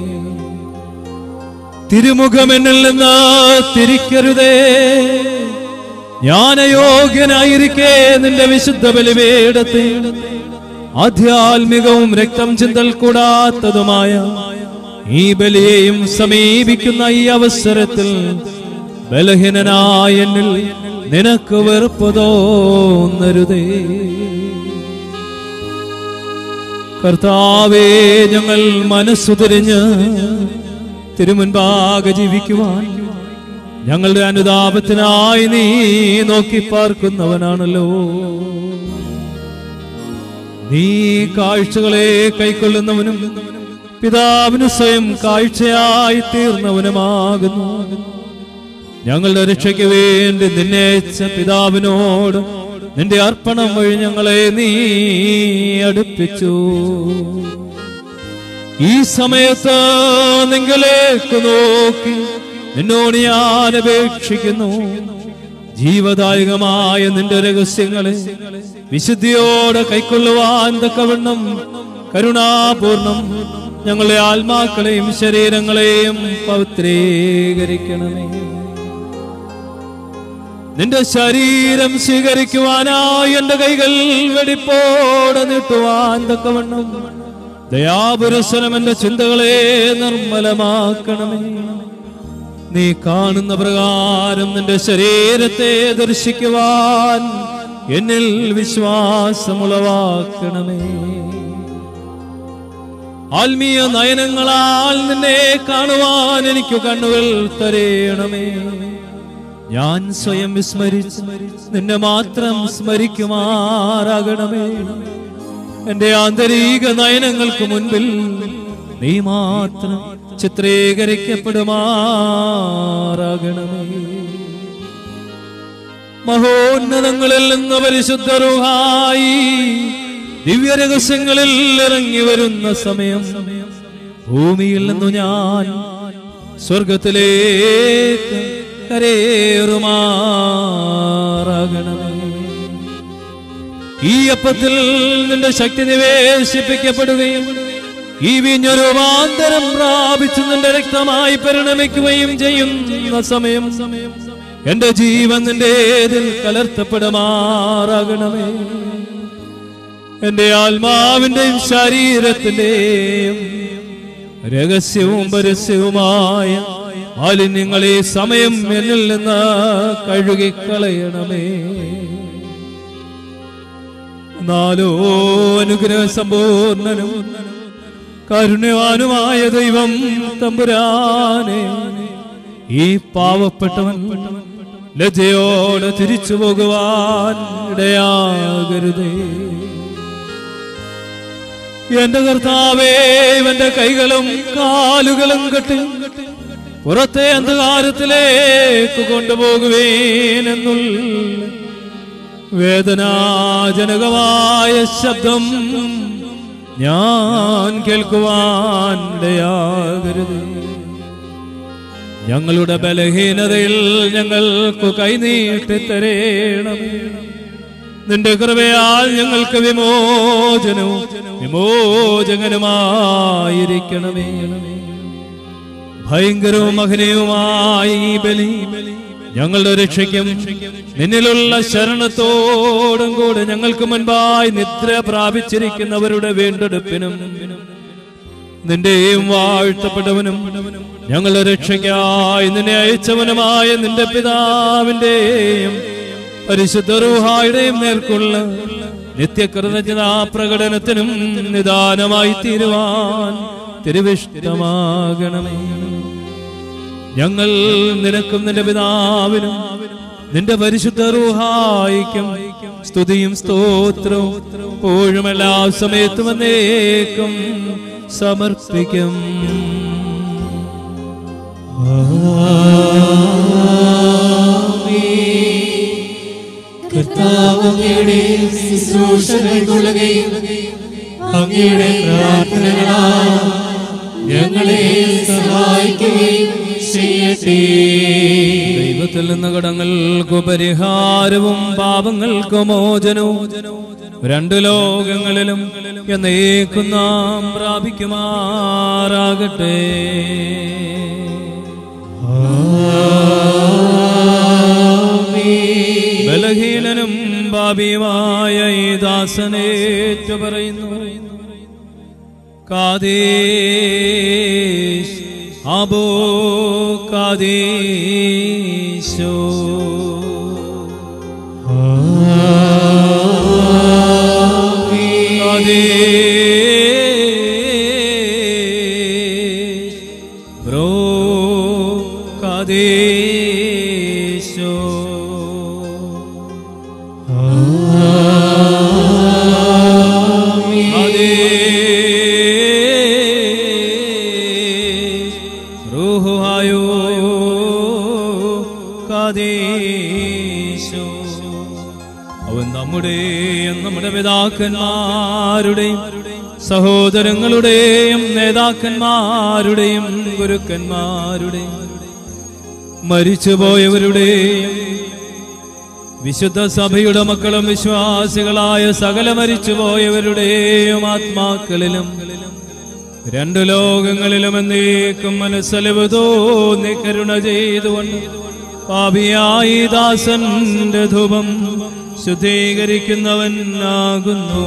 തിരുമുഖം എന്നിൽ നിന്ന് തിരിക്കരുതേ ഞാൻ അയോഗ്യനായിരിക്കെ നിന്റെ വിശുദ്ധ ബലിപീഠത്തെ ആധ്യാത്മികവും രക്തം ചിന്തൽ കൂടാത്തതുമായ ഈ ബലിയെയും സമീപിക്കുന്ന ഈ അവസരത്തിൽ ബലഹീനനായ എന്നിൽ നിനക്ക് വെറുപ്പ് തോന്നരുതേ കർത്താവേ ഞങ്ങൾ മനസ്സു തിരിഞ്ഞ് തിരുമുൻപാകെ ജീവിക്കുവാൻ ഞങ്ങളുടെ അനുതാപത്തിനായി നീ നോക്കി പാർക്കുന്നവനാണല്ലോ നീ കാഴ്ചകളെ കൈക്കൊള്ളുന്നവനും പിതാവിന് സ്വയം കാഴ്ചയായി തീർന്നവനുമാകുന്നു ഞങ്ങളുടെ രക്ഷയ്ക്ക് വേണ്ടി നിന്നേച്ച പിതാവിനോട് നിന്റെ അർപ്പണം വഴി ഞങ്ങളെ നീ അടുപ്പിച്ചു ഈ സമയത്ത് നിങ്ങളിലേക്ക് നോക്കി നിന്നോട് ഞാൻ അപേക്ഷിക്കുന്നു ജീവദായകമായ നിന്റെ രഹസ്യങ്ങളെ വിശുദ്ധിയോടെ കൈക്കൊള്ളുവാൻ തക്കവണ്ണം കരുണാപൂർണം ഞങ്ങളുടെ ആത്മാക്കളെയും ശരീരങ്ങളെയും പവിത്രീകരിക്കണമേ നിന്റെ ശരീരം സ്വീകരിക്കുവാനായി എന്റെ കൈകൾ വെടിപ്പോടെ നീട്ടുവാൻ തക്കവണ്ണം ദയാപുരസ്വരം എന്റെ ചിന്തകളെ നിർമ്മലമാക്കണമേ നീ കാണുന്ന പ്രകാരം നിന്റെ ശരീരത്തെ ദർശിക്കുവാൻ എന്നിൽ വിശ്വാസമുളവാക്കണമേ ആത്മീയ നയനങ്ങളാൽ നിന്നെ കാണുവാൻ എനിക്ക് കണ്ണുകൾ തരയണമേ ഞാൻ സ്വയം വിസ്മരിച്ച് നിന്നെ മാത്രം സ്മരിക്കുമാറാകണമേ എന്റെ ആന്തരിക നയനങ്ങൾക്ക് മുൻപിൽ നീ മാത്രം ചിത്രീകരിക്കപ്പെടുമാറാകണമേ മഹോന്നതങ്ങളിൽ നിന്ന് പരിശുദ്ധ റുഹായി ദിവ്യരഹസ്യങ്ങളിൽ ഇറങ്ങി വരുന്ന സമയം ഭൂമിയിൽ നിന്നു ഞാൻ സ്വർഗത്തിലേക്ക് കരേറുമാറാകണമേ ഈ അപ്പത്തിൽ നിന്റെ ശക്തി നിവേശിപ്പിക്കപ്പെടുകയും ഈ വീഞ്ഞ രൂപാന്തരം പ്രാപിച്ചു നിന്റെ രക്തമായി പരിണമിക്കുകയും ചെയ്യുന്ന സമയം എന്റെ ജീവൻ നിന്റേതിൽ കലർത്തപ്പെടുമാറാകണമേ എന്റെ ആത്മാവിന്റെയും ശരീരത്തിന്റെയും രഹസ്യവും പരസ്യവുമായ മാലിന്യങ്ങളെ സമയം എന്നിൽ നിന്ന് കഴുകിക്കളയണമേ എന്നാലോ അനുഗ്രഹ സമ്പൂർണനും കരുണ്യവാനുമായ ദൈവം തമ്പുരാനെ ഈ പാവപ്പെട്ടവൻ ലജ്ജയോടെ തിരിച്ചു പോകുവാൻ ഇടയാകരുതേ എന്റെ കർത്താവേ ഇവന്റെ കൈകളും കാലുകളും കെട്ടി പുറത്തെ അന്ധകാരത്തിലേക്ക് കൊണ്ടുപോകുവേനെന്നുള്ള വേദനാജനകമായ ശബ്ദം ഞാൻ കേൾക്കുവാൻ ഇടയാകരുത് ഞങ്ങളുടെ ബലഹീനതയിൽ ഞങ്ങൾക്ക് കൈനീട്ടി തരേണം നിന്റെ കൃപയാൽ ഞങ്ങൾക്ക് വിമോചനവും വിമോചകനുമായിരിക്കണമേ ഭയങ്കരവും മഹനീയവുമായ ഈ ബലി ഞങ്ങളുടെ രക്ഷയ്ക്കും നിന്നിലുള്ള ശരണത്തോടും കൂടെ ഞങ്ങൾക്ക് മുൻപായി നിദ്ര പ്രാപിച്ചിരിക്കുന്നവരുടെ വീണ്ടെടുപ്പിനും നിന്റെയും വാഴ്ത്തപ്പെട്ടവനും ഞങ്ങളുടെ രക്ഷയ്ക്കായി നിന്നെ അയച്ചവനുമായ നിന്റെ പിതാവിന്റെയും പരിശുദ്ധ റൂഹായുടെയും നേർക്കുള്ള നിത്യകൃതജ്ഞതാ പ്രകടനത്തിനും നിദാനമായി തീരുവാൻ തിരുവിഷ്ടമാകണമേ ഞങ്ങൾ നിനക്കും നിന്റെ പിതാവിനും നിന്റെ പരിശുദ്ധ റൂഹായിക്കും സ്തുതിയും സ്തോത്രവും എപ്പോഴും എല്ലാ സമയത്തും എന്നേക്കും സമർപ്പിക്കും കർത്താവ് അങ്ങയുടെ ശുശ്രൂഷകൾ കൊള്ളുകയും അങ്ങയുടെ പ്രാർത്ഥനകളാൽ ഞങ്ങളെ സഹായിക്കുകയും ചെയ്യട്ടെ ദൈവത്തിൽ നിന്ന് കടങ്ങൾക്ക് പരിഹാരവും പാപങ്ങൾക്ക് മോചനവും രണ്ട് ലോകങ്ങളിലും എന്നേക്കും നാം പ്രാപിക്കുമാറാകട്ടെ ബലഹീനനും പാപിയുമായ ഈ ദാസനേറ്റു പറയുന്നു കാദേശ് അബോ കാദേശോ കാദേശ് ബ്രോ കാദേശോ റൂഹായോ കാദേശോ അവൻ നമ്മുടെയും നമ്മുടെ പിതാക്കന്മാരുടെയും സഹോദരങ്ങളുടെയും നേതാക്കന്മാരുടെയും ഗുരുക്കന്മാരുടെയും മരിച്ചുപോയവരുടെയും വിശുദ്ധ സഭയുടെ മക്കളും വിശ്വാസികളായ സകല മരിച്ചുപോയവരുടെയും ആത്മാക്കളിലും രണ്ടു ലോകങ്ങളിലും എന്നേക്കും മനസ്സലിവ് തോന്നി കരുണ ചെയ്തുകൊണ്ട് പാപിയായി ദാസന്റെ ധൂപം ശുദ്ധീകരിക്കുന്നവനാകുന്നു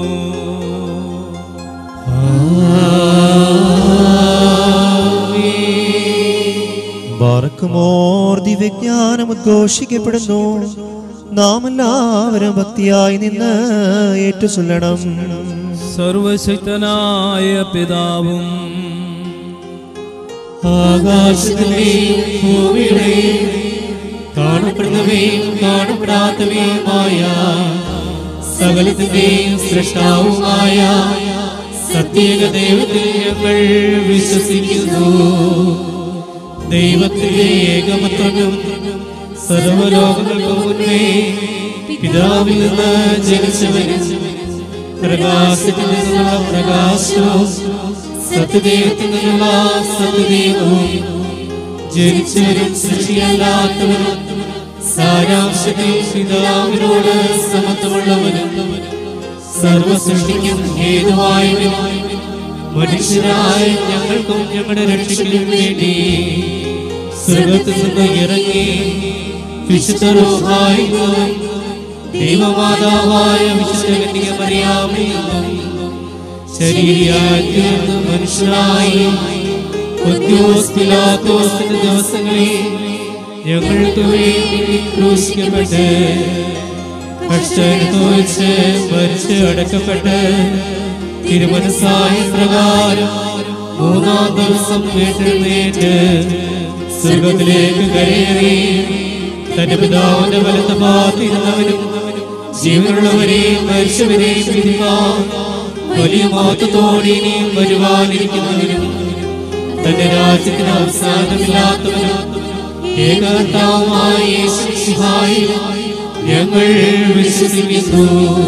ബാറക്കുമോർ ദിവ്യജ്ഞാനം ഉദ്ഘോഷിക്കപ്പെടുന്നു നാം എല്ലാവരും ഭക്തിയായി നിന്ന് ഏറ്റുചൊല്ലണം സർവശക്തനായ പിതാവും ആകാശത്തിന്റെയും ഭൂമിയുടെയും കാണപ്പെടുന്നവയും കാണപ്പെടാത്തവയുമായ സകലത്തിന്റെയും സൃഷ്ടാവുമായ സത്യേക ദൈവത്തിൽ ഞങ്ങൾ വിശ്വസിക്കുന്നു ദൈവത്തിന്റെ ഏകമത്രനും സർവലോകങ്ങൾക്കും മുന്നേ പിതാവിൽ നിന്ന് ജനിച്ചവനും പ്രകാശത്തിൽ നിന്നുള്ള പ്രകാശവും സത്യദൈവത്തിൽ നിന്നുള്ള സത്യദൈവവും ജനിച്ചവരും സൃഷ്ടിയല്ലാത്തവരും സാരാംശത്തിൽ പിതാവിനോട് സമത്വമുള്ളവനും സർവസൃഷ്ടിക്കും ഹേതുവായവനും മനുഷ്യരായ ഞങ്ങൾക്കും ഞങ്ങളുടെ രക്ഷയ്ക്കും വേണ്ടി സ്വർഗത്തിൽ നിന്ന് ഇറങ്ങി വിശുദ്ധ റൂഹായുള്ളവൻ ദൈവമാതാവായ വിശുദ്ധ കന്യക മറിയാമയും ശരീരയായി തീർന്ന മനുഷ്യനായി പൊന്തിയോസ് പിലാത്തോസിന്റെ ദിവസങ്ങളിൽ ഞങ്ങൾക്ക് വേണ്ടി ക്രൂശിക്കപ്പെട്ട് കഷ്ടനുഭവിച്ച് മരിച്ച് അടക്കപ്പെട്ട് തിരുമനസായ പ്രകാരം മൂന്നാം ദിവസം വീട്ടിലേറ്റ് സ്വർഗത്തിലേക്ക് കരയേറി തന്റെ പിതാവിന്റെ വലത്ത് പാത്തിരുന്നവനും ജീവനുള്ളവരെയും മരിച്ചവരെയും വിധിക്കാൻ വലിയ മാറ്റത്തോടെ ഇനിയും വരുവാനിരിക്കുന്നവനും തന്റെ രാജ്യത്തിന് അവസാനമില്ലാത്തവനും ഏകർത്താവുമായ യേശുമിശിഹായിൽ ഞങ്ങൾ വിശ്വസിക്കുന്നു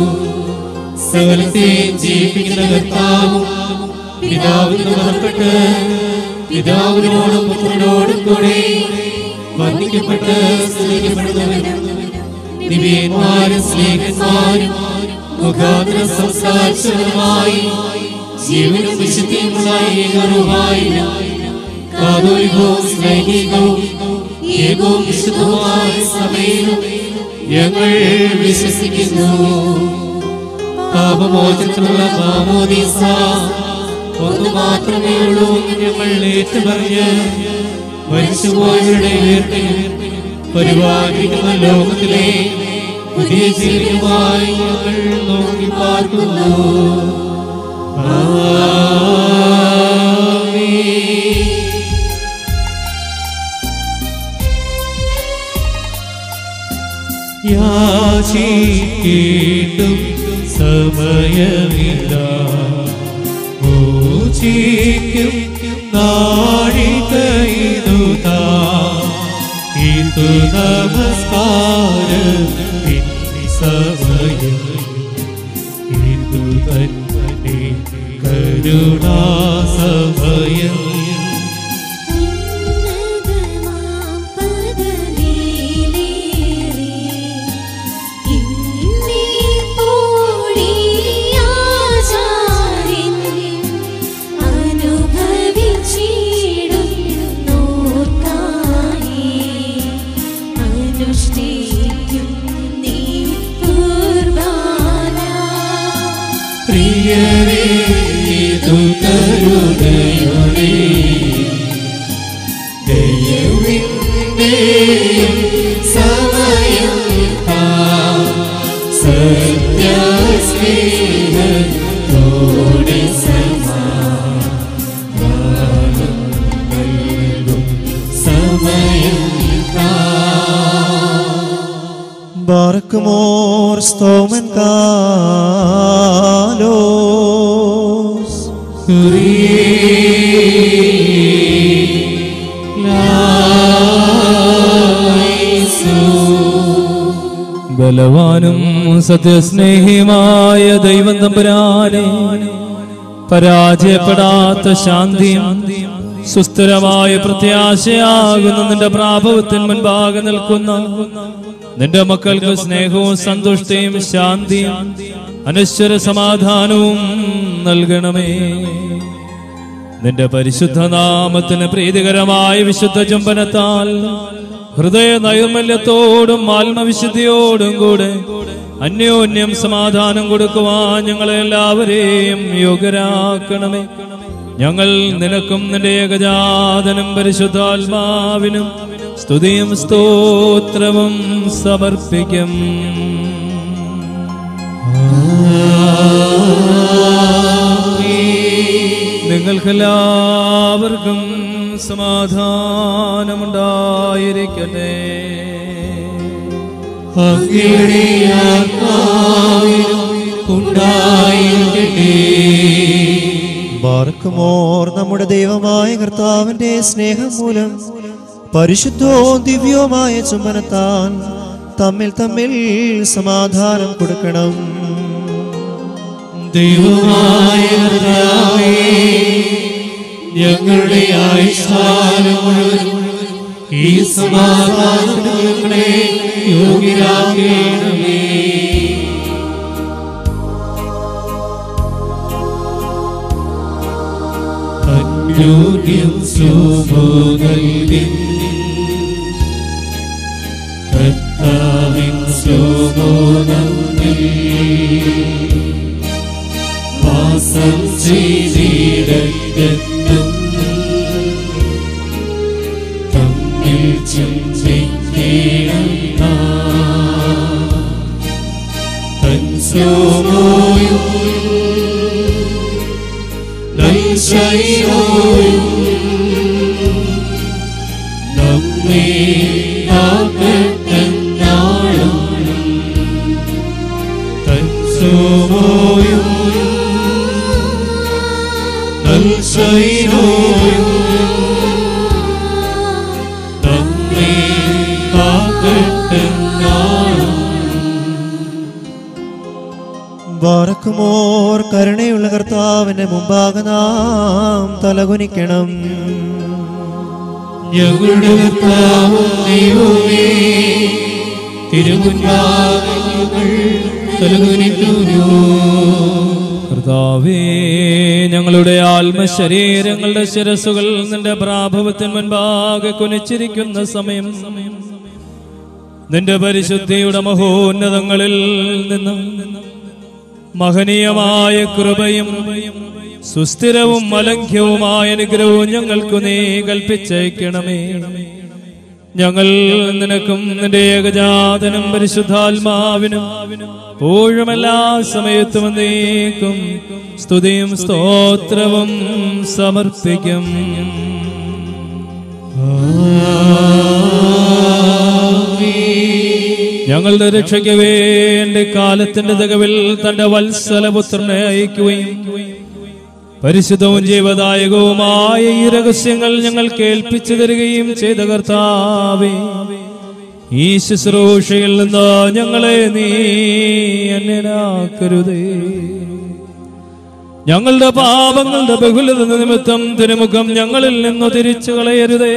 സകലത്തെ ജീവിക്കുന്ന കർത്താവും പിതാവിൽ നിന്ന് പുറപ്പെട്ട് പിതാവിനോടും പുത്രനോടും കൂടെ വന്ദിക്കപ്പെട്ട് സ്നേഹിക്കപ്പെടുന്നവനും ദിവ്യന്മാരും സ്നേഹന്മാരും മുഖാന്തര സംസാരിച്ചവരുമായി ജീവനും വിശുദ്ധിയുമുള്ള ഏകറുമായും കാതോലികവും സ്നേഹികവും ഏകവും വിശുദ്ധവുമായ സഭയിലും ഞങ്ങൾ വിശ്വസിക്കുന്നു പാപമോചനത്തിനുള്ള മാമോദീസ ഒന്ന് മാത്രമേ ഉള്ളൂ എന്ന് ഞങ്ങൾ ഏറ്റുപറഞ്ഞ് മരിച്ചുപോയവരുടെ ഉയർത്തയും പരിപാലിക്കുന്ന ലോകത്തിലെ പുതിയ ജീവിതമായി ഞങ്ങൾ നോക്കി പാർക്കുന്നു ആമീൻ. യാചിക്കേണ്ടും സമയമില്ല പൂജിക്കും നാഴികയിതുതാ ഇതു നമസ്കാരം സമയം ഇതു തന്നെ കരുണാ സമയം ഉന്നതമാം പദവിയിലേറി ഇന്നിപ്പോഴീയാചാര്യൻ അനുഭവിച്ചിടുന്നോർക്കായി അനുഷ്ഠിക്കും നീ കുർബാന പ്രിയരേ ഇതു കരുണയുടെ ദയവിന്റെയും സമയം സത്യസ്നേഹത്തോടെ സമാധാനം നൽകും സമയം ബാറക്കുമോർ സ്തോമൻ കാലോസ് ബലവാനും സത്യസ്നേഹിയുമായ ദൈവം തമ്പുരാനെ പരാജയപ്പെടാത്ത ശാന്തിയും സുസ്ഥിരമായ പ്രത്യാശയാകുന്ന നിന്റെ പ്രാഭവത്തിന് മുൻപാകെ നിൽക്കുന്ന നിന്റെ മക്കൾക്ക് സ്നേഹവും സന്തുഷ്ടിയും ശാന്തിയും അനശ്വര സമാധാനവും നൽകണമേ നിന്റെ പരിശുദ്ധ നാമത്തിന് പ്രീതികരമായ വിശുദ്ധ ചുംബനത്താൽ ഹൃദയ നൈർമല്യത്തോടും ആത്മവിശുദ്ധിയോടും കൂടെ അന്യോന്യം സമാധാനം കൊടുക്കുവാൻ ഞങ്ങളെ എല്ലാവരെയും യോഗ്യരാക്കണമേ ഞങ്ങൾ നിനക്കും നിന്റെ ഏകജാതനും പരിശുദ്ധാത്മാവിനും സ്തുതിയും സ്തോത്രവും സമർപ്പിക്കും നിങ്ങൾക്കെല്ലാവർക്കും സമാധാനമുണ്ടായിരിക്കട്ടെ അങ്ങയുടെ ആത്മാവിനും ഉണ്ടായിരിക്കട്ടെ ബാറക്കുമോർ നമ്മുടെ ദൈവമായ കർത്താവിന്റെ സ്നേഹം മൂലം പരിശുദ്ധവും ദിവ്യവുമായ ചുംബനത്താൽ തമ്മിൽ തമ്മിൽ സമാധാനം കൊടുക്കണം ദൈവമായ കർത്താവേ, ഞങ്ങളുടെ ആയുഷ്കാലം മുഴുവൻ ഈ സമാധാനത്തിന് ഞങ്ങളെ യോഗ്യരാക്കണമേ അന്യോന്യം സുമോദൽവിൻ കർത്താവിൻ സുമോദത്തിൽ വാസം ചെയ്തിടത്തും തമ്മിൽ ചിന്തിക്കണം തൻ സോമോയും നൈശയോയും നമ്മെ കാക്കട്ടെന്നാളും തൻ സോമോയും നൈശയോയും നമ്മെ കാക്കട്ടെന്നാളും ബാറക്കുമോർ കരുണയുള്ള കർത്താവിന്റെ മുമ്പാകെ നാം തലകുനിക്കണം ഞങ്ങളുടെ കർത്താവും ദൈവമേ തിരുമുൻപാകെ ഞങ്ങൾ തലകുനിക്കുന്നു കർത്താവേ ഞങ്ങളുടെ ആത്മശരീരങ്ങളുടെ ശിരസുകൾ നിന്റെ പ്രാഭവത്തിന് മുൻപാകെ കുനിച്ചിരിക്കുന്ന സമയം നിന്റെ പരിശുദ്ധിയുടെ മഹോന്നതങ്ങളിൽ നിന്ന് മഹനീയമായ കൃപയും സുസ്ഥിരവും അലംഘ്യവുമായ അനുഗ്രഹവും ഞങ്ങൾക്ക് നീ കൽപ്പിച്ചയക്കണമേ ഞങ്ങൾ നിനക്കും നിന്റെ ഏകജാതനും പരിശുദ്ധാത്മാവിനും എപ്പോഴും എല്ലാ സമയത്തും നീക്കും സ്തുതിയും സ്തോത്രവും സമർപ്പിക്കും ഞങ്ങളുടെ രക്ഷയ്ക്ക് വേണ്ടി കാലത്തിന്റെ തികവിൽ തന്റെ വത്സലപുത്രനെ അയക്കുകയും പരിശുദ്ധവും ജീവദായകവുമായ ഈ രഹസ്യങ്ങൾ ഞങ്ങൾ കേൾപ്പിച്ചു തരികയും ചെയ്ത കർത്താവേ ഈ ശുശ്രൂഷയിൽ നിന്ന് ഞങ്ങളെ നീ അന്യനാക്കരുതേ ഞങ്ങളുടെ പാപങ്ങളുടെ ബഹുലത നിമിത്തം തിരുമുഖം ഞങ്ങളിൽ നിന്ന് തിരിച്ചു കളയരുതേ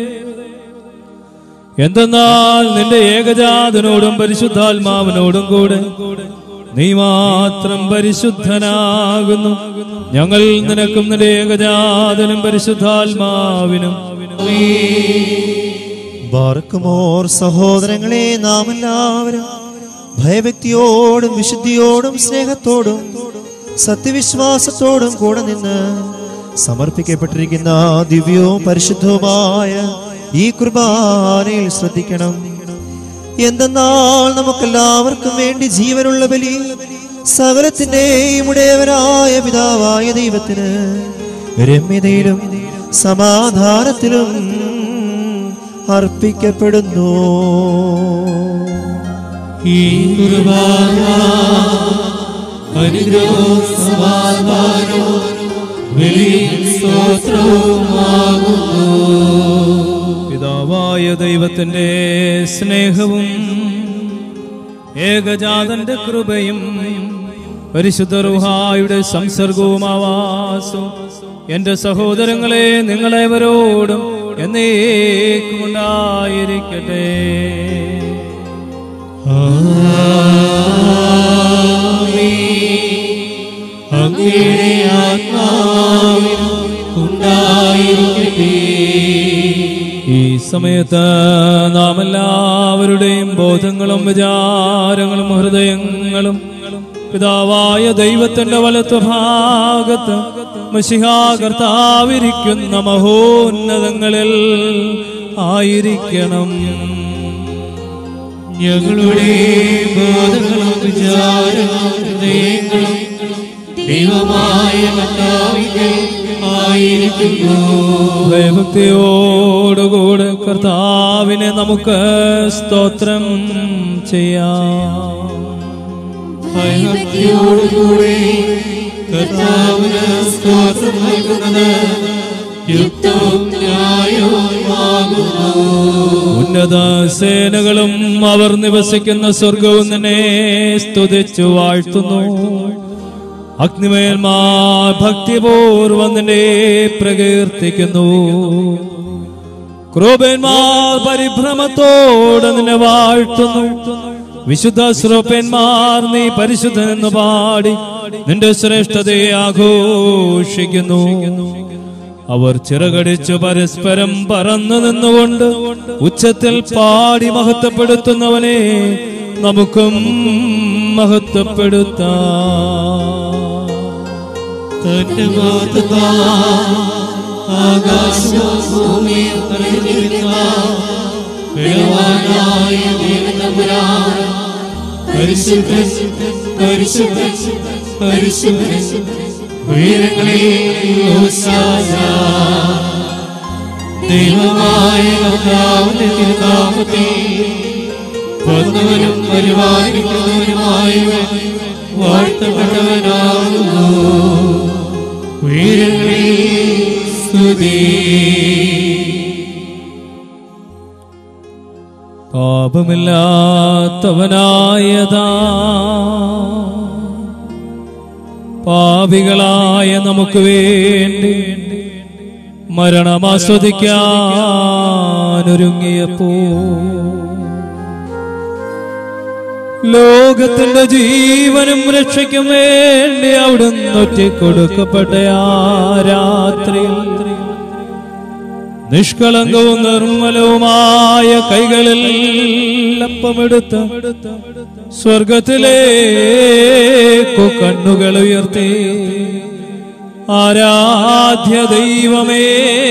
എന്തെന്നാൽ നിന്റെ ഏകജാതനോടും പരിശുദ്ധാത്മാവിനോടും കൂടെ നീ മാത്രം പരിശുദ്ധനാകുന്നു ഞങ്ങൾ നിനക്കും നിന്റെ ഏകജാതനും പരിശുദ്ധാത്മാവിനും ബാർക്കുമോർ സഹോദരങ്ങളെ നാം എല്ലാവരും ഭയഭക്തിയോടും വിശുദ്ധിയോടും സ്നേഹത്തോടും സത്യവിശ്വാസത്തോടും കൂടെ നിന്ന് സമർപ്പിക്കപ്പെട്ടിരിക്കുന്ന ദിവ്യവും പരിശുദ്ധവുമായ ഈ കുർബാനയിൽ ശ്രദ്ധിക്കണം എന്തെന്നാൽ നമുക്കെല്ലാവർക്കും വേണ്ടി ജീവനുള്ള ബലി സകലത്തിന്റെയും ഉടയവനായ പിതാവായ ദൈവത്തിന് രമ്യതയിലും സമാധാനത്തിലും അർപ്പിക്കപ്പെടുന്നു ഈ കുർബാന അനുഗ്രഹവും സമാധാനവും ബലിയും സ്തോത്രവുമാകുന്നു പിതാവായ ദൈവത്തിന്റെ സ്നേഹവും ഏകജാതന്റെ കൃപയും പരിശുദ്ധ റുഹായുടെ സംസർഗവും ആവാസവും എന്റെ സഹോദരങ്ങളെ നിങ്ങളെവരോടും എന്നേക്കും ഉണ്ടായിരിക്കട്ടെ അങ്ങയുടെ ആത്മാവിനും ഉണ്ടായിരിക്കട്ടെ ഈ സമയത്ത് നാം എല്ലാവരുടെയും ബോധങ്ങളും വിചാരങ്ങളും ഹൃദയങ്ങളും പിതാവായ ദൈവത്തിന്റെ വലത്തു ഭാഗത്ത് മഷിഹാ കർത്താവിരിക്കുന്ന മഹോന്നതങ്ങളിൽ ആയിരിക്കണം ഞങ്ങളുടെ ബോധങ്ങളും വിചാരങ്ങളും ഹൃദയങ്ങളും ദൈവമായ കർത്താവിന്റെ ആയിരിക്കുന്നു ഭയഭക്തിയോടുകൂടെ കർത്താവിനെ നമുക്ക് സ്തോത്രം ചെയ്യാം ഭയഭക്തിയോടുകൂടെ കർത്താവിന് സ്തോത്രം നൽകുന്നത് യുക്തവും ന്യായവുമാകുന്നു ഉന്നത സേനകളും അവർ നിവസിക്കുന്ന സ്വർഗവും നിന്നെ സ്തുതിച്ചു വാഴ്ത്തുന്നു അഗ്നിമേന്മാർ ഭക്തിപൂർവം നിന്നെ പ്രകീർത്തിക്കുന്നു ക്രൂപന്മാർ പരിഭ്രമത്തോടെ നിന്നെ വാഴ്ത്തുന്നു വിശുദ്ധ ശ്രോപ്പന്മാർ നീ പരിശുദ്ധനെന്ന് പാടി നിന്റെ ശ്രേഷ്ഠതയെ ആഘോഷിക്കുന്നു അവർ ചിറകടിച്ചു പരസ്പരം പറന്നു നിന്നുകൊണ്ട് ഉച്ചത്തിൽ പാടി മഹത്വപ്പെടുത്തുന്നവനെ നമുക്കും മഹത്വപ്പെടുത്താം തന്റെ മാതൃകാ ആകാശവും ഭൂമിയും നിറഞ്ഞിരിക്കുന്ന ബലവാനായ ദൈവതമ്പുരാൻ പരിശുദ്ധൻ പരിശുദ്ധൻ പരിശുദ്ധൻ ഉയരങ്ങളിൽ ഹോശാന. ദൈവമായ കർത്താവിന്റെ തിരുനാമത്തിൽ വന്നവനും പരിപാലിക്കുന്നവനുമായവൻ വാഴ്ത്തപ്പെട്ടവനാകുന്നു ഉയരങ്ങളിൽ സ്തുതി പാപമില്ലാത്തവനായതാ പാപികളായ നമുക്ക് വേണ്ടി മരണമാസ്വദിക്കാനൊരുങ്ങിയപ്പോ ലോകത്തിന്റെ ജീവനും രക്ഷയ്ക്കും വേണ്ടി അവിടുന്ന് ഒറ്റക്കൊടുക്കപ്പെട്ട ആ രാത്രിയിൽ നിഷ്കളങ്കവും നിർമ്മലവുമായ കൈകളിൽ അപ്പമെടുത്ത് സ്വർഗത്തിലേക്കു കണ്ണുകൾ ഉയർത്തി ആരാധ്യ ദൈവമേ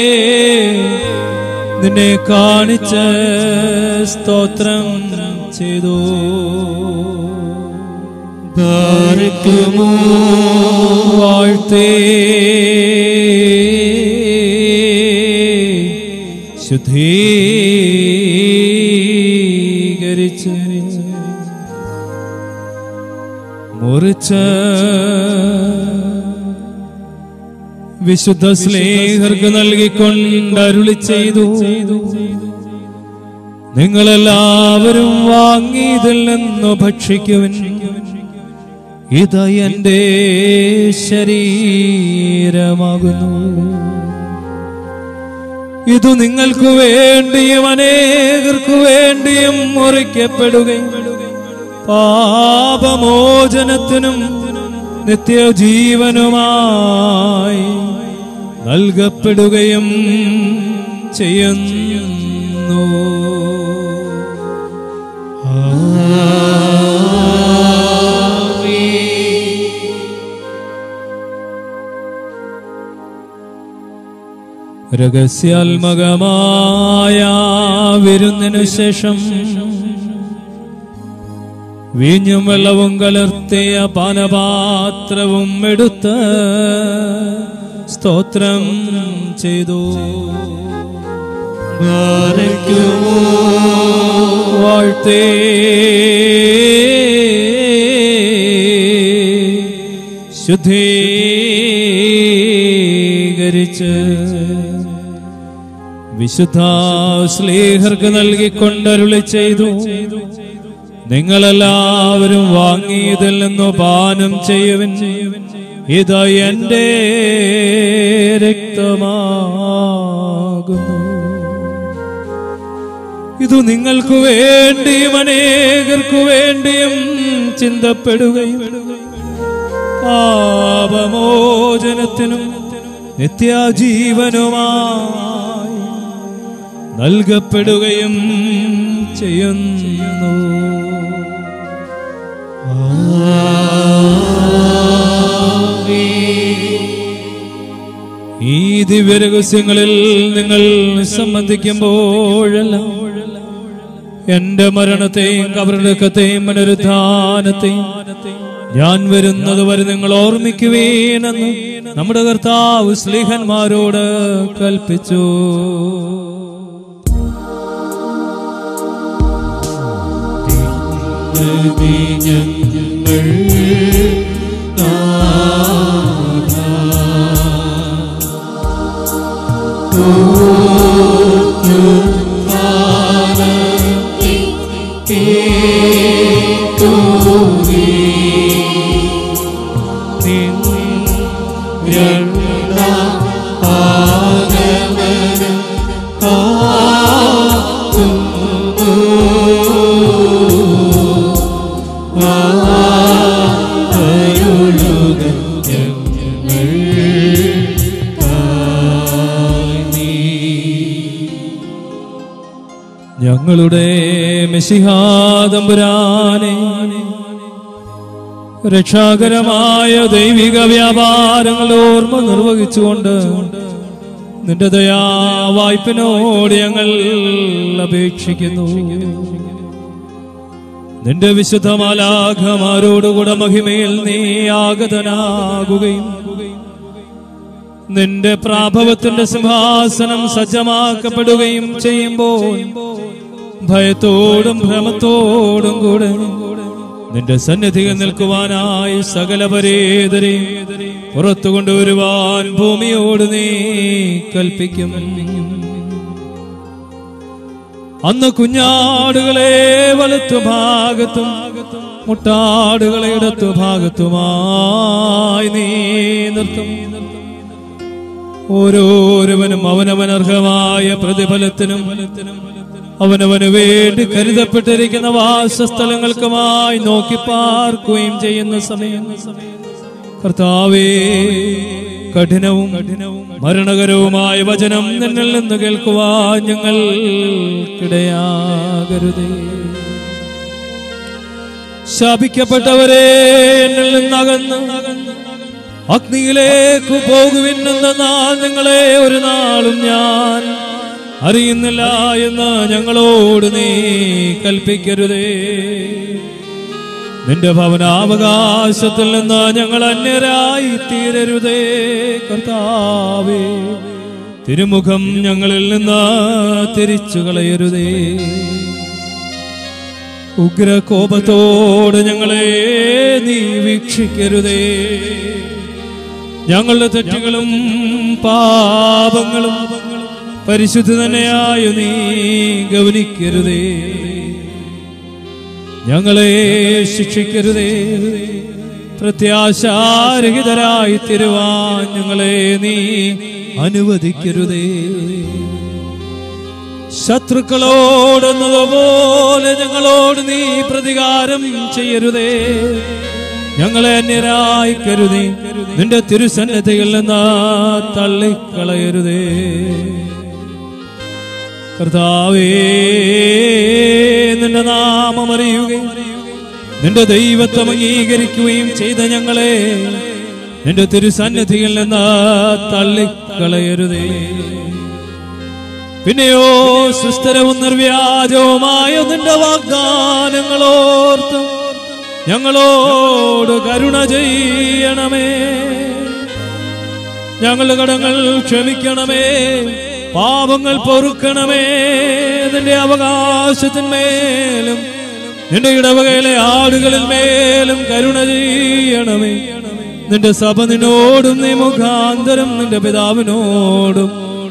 നിന്നെ കാണിച്ച് സ്തോത്രം ചെയ്തു പാർക്കുമോ വാഴ്ത്തേ ശുദ്ധീകരിച്ച് മുറിച്ച് വിശുദ്ധ സ്നേഹർക്ക് നൽകിക്കൊണ്ടരുളി ചെയ്തു നിങ്ങളെല്ലാവരും വാങ്ങിയതിൽ നിന്ന് ഭക്ഷിക്കുവിൻ ഇത് എന്റെ ശരീരമാകുന്നു ഇത് നിങ്ങൾക്ക് വേണ്ടിയും അനേകർക്കു വേണ്ടിയും മുറിക്കപ്പെടുകയും പാപമോചനത്തിനും നിത്യജീവനുമായി നൽകപ്പെടുകയും ചെയ്യുന്നു രഹസ്യാത്മകമായ വിരുന്നിനു ശേഷം വീഞ്ഞും വെള്ളവും കലർത്തിയ പാനപാത്രവും എടുത്ത് സ്തോത്രം ചെയ്തു പാർക്കുമോ വാഴ്ത്തേ ശുദ്ധീകരിച്ച് വിശുദ്ധ സ്ലേഹർക്ക് നൽകിക്കൊണ്ടരുളി ചെയ്തു നിങ്ങളെല്ലാവരും വാങ്ങിയതിൽ നിന്നു പാനം ചെയ്യുവിൻ ഇത് എന്റെ രക്തമാകുന്നു ഇത് നിങ്ങൾക്ക് വേണ്ടിയും അനേകർക്കു വേണ്ടിയും ചിന്തപ്പെടുകയും പാപമോചനത്തിനും നിത്യജീവനുമായി നൽകപ്പെടുകയും ചെയ്യുന്നു ഈ ദിവ്യരഹസ്യങ്ങളിൽ നിങ്ങൾ സംബന്ധിക്കുമ്പോഴെല്ലാം എന്റെ മരണത്തെയും കബറടക്കത്തെയും പുനരുത്ഥാനത്തെയും ഞാൻ വരുന്നത് വരെ നിങ്ങൾ ഓർമ്മിക്കുവേനെന്ന് നമ്മുടെ കർത്താവ് സ്ലീഹന്മാരോട് കൽപ്പിച്ചു നദി ഞങ്ങൾ നാഥ. ഓർത്തു കാലത്തെ കേട്ടുവീ. നിൻ രണ്ടാം ആഗമനം അരുളുക ഞങ്ങൾ ഞങ്ങളുടെ മെസ്സിഹാദമ്പുരാനെ രക്ഷാകരമായ ദൈവിക വ്യാപാരങ്ങൾ ഓർമ്മ നിർവഹിച്ചുകൊണ്ട് നിന്റെ ദയാ വായ്പിനോട് ഞങ്ങൾ അപേക്ഷിക്കുന്നു നിന്റെ വിശുദ്ധമാലാഘമാരോടുകൂടെ മഹിമയിൽ നീ ആഗതനാകുകയും നിന്റെ പ്രാഭവത്തിന്റെ സിംഹാസനം സജ്ജമാക്കപ്പെടുകയും ചെയ്യുമ്പോൾ ഭയത്തോടും ഭ്രമത്തോടും കൂടെ നിന്റെ സന്നിധിയിൽ നിൽക്കുവാനായി സകല പരേതരെയും പുറത്തു കൊണ്ടുവരുവാൻ ഭൂമിയോട് നീ കൽപ്പിക്കും അന്ന് കുഞ്ഞാടുകളെ വലത്തു ഭാഗത്തും മുട്ടാടുകളെ ഇടത്തു ഭാഗത്തുമായി നീ നിർത്തും ഓരോരുവനും അവനവനർഹമായ പ്രതിഫലത്തിനും അവനവന് വേണ്ടി കരുതപ്പെട്ടിരിക്കുന്ന വാസസ്ഥലങ്ങൾക്കുമായി നോക്കി പാർക്കുകയും ചെയ്യുന്ന സമയം കർത്താവേ കഠിനവും മരണകരവുമായ വചനം നിന്നിൽ നിന്ന് കേൾക്കുവാൻ ഞങ്ങൾക്കിടയാകരുതേ ശാപിക്കപ്പെട്ടവരെ എന്നിൽ നിന്നകന്ന് അഗ്നിയിലേക്ക് പോകുവിന്നെന്നാൽ നിങ്ങളെ ഒരു നാളും ഞാൻ അറിയുന്നില്ല എന്ന് ഞങ്ങളോട് നീ കൽപ്പിക്കരുതേ നിന്റെ ഭവനാവകാശത്തിൽ നിന്ന് ഞങ്ങൾ അന്യരായി തീരരുതേ കർത്താവേ തിരുമുഖം ഞങ്ങളിൽ നിന്ന് തിരിച്ചു കളയരുതേ ഉഗ്രകോപത്തോട് ഞങ്ങളെ നീ വീക്ഷിക്കരുതേ ഞങ്ങളുടെ തെറ്റുകളും പാപങ്ങളും പരിശുദ്ധ തന്നെയായ നീ ഗൗനിക്കരുതേ ഞങ്ങളെ ശിക്ഷിക്കരുതേ പ്രത്യാശാരഹിതരായി തരുവാൻ ഞങ്ങളെ നീ അനുവദിക്കരുതേ ശത്രുക്കളോടെന്നതുപോലെ ഞങ്ങളോട് നീ പ്രതികാരം ചെയ്യരുതേ ഞങ്ങളെ അന്യരായി കരുതി നിന്റെ തിരുസന്നതയിൽ നിന്ന് തള്ളിക്കളയരുതേ കർത്താവേ നിന്റെ നാമം അറിയുകയും നിന്റെ ദൈവത്വം അംഗീകരിക്കുകയും ചെയ്ത ഞങ്ങളെ നിന്റെ തിരുസന്നിധിയിൽ നിന്ന് തള്ളിക്കളയരുതേ പിന്നെയോ സുസ്ഥിരവും നിർവ്യാജവുമായ നിന്റെ വാഗ്ദാനങ്ങളോർത്ത് ഞങ്ങളോട് കരുണ ചെയ്യണമേ ഞങ്ങളുടെ കടങ്ങൾ ക്ഷമിക്കണമേ പാപങ്ങൾ പൊറുക്കണമേ നിന്റെ അവകാശത്തിന്മേലും നിന്റെ ഇടവകയിലെ ആടുകളിൽ മേലും കരുണ ചെയ്യണമേ നിന്റെ സഭ നിന്നോടും നീ മുഖാന്തരം നിന്റെ പിതാവിനോടും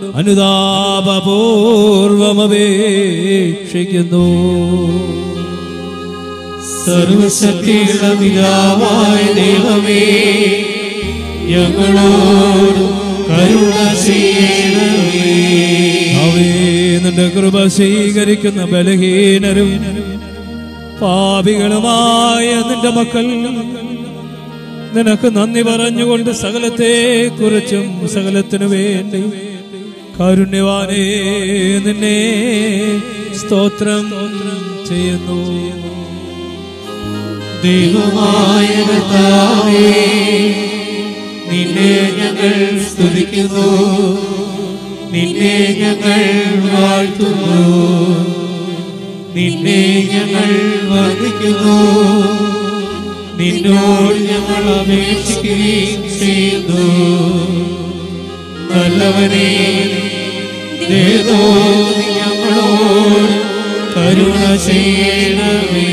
അനുതാപപൂർവമപേക്ഷിക്കുന്നു സർവശക്തിയുള്ള പിതാവായ ദൈവമേ ഞങ്ങളോട് കരുണ ചെയ്യണമേ അവേ നിന്റെ കൃപ സ്വീകരിക്കുന്ന ബലഹീനരും പാപികളുമായ നിന്റെ മക്കൾ നിനക്ക് നന്ദി പറഞ്ഞുകൊണ്ട് സകലത്തെ കുറിച്ചും സകലത്തിനു വേണ്ടി കാരുണ്യവാനേ നിന്നെ സ്തോത്രം ചെയ്യുന്നു ദൈവമായ കർത്താവേ നിന്നെ ഞങ്ങൾ സ്തുതിക്കുന്നു നിന്നെ ഞങ്ങൾ വാഴ്ത്തുന്നു നിന്നെ ഞങ്ങൾ വന്ദിക്കുന്നു നിന്നോട് ഞങ്ങൾ അപേക്ഷിക്കുകയും ചെയ്യുന്നു നല്ലവനെ ദേവോ നീ ഞങ്ങളോട് കരുണ ചെയ്യണമേ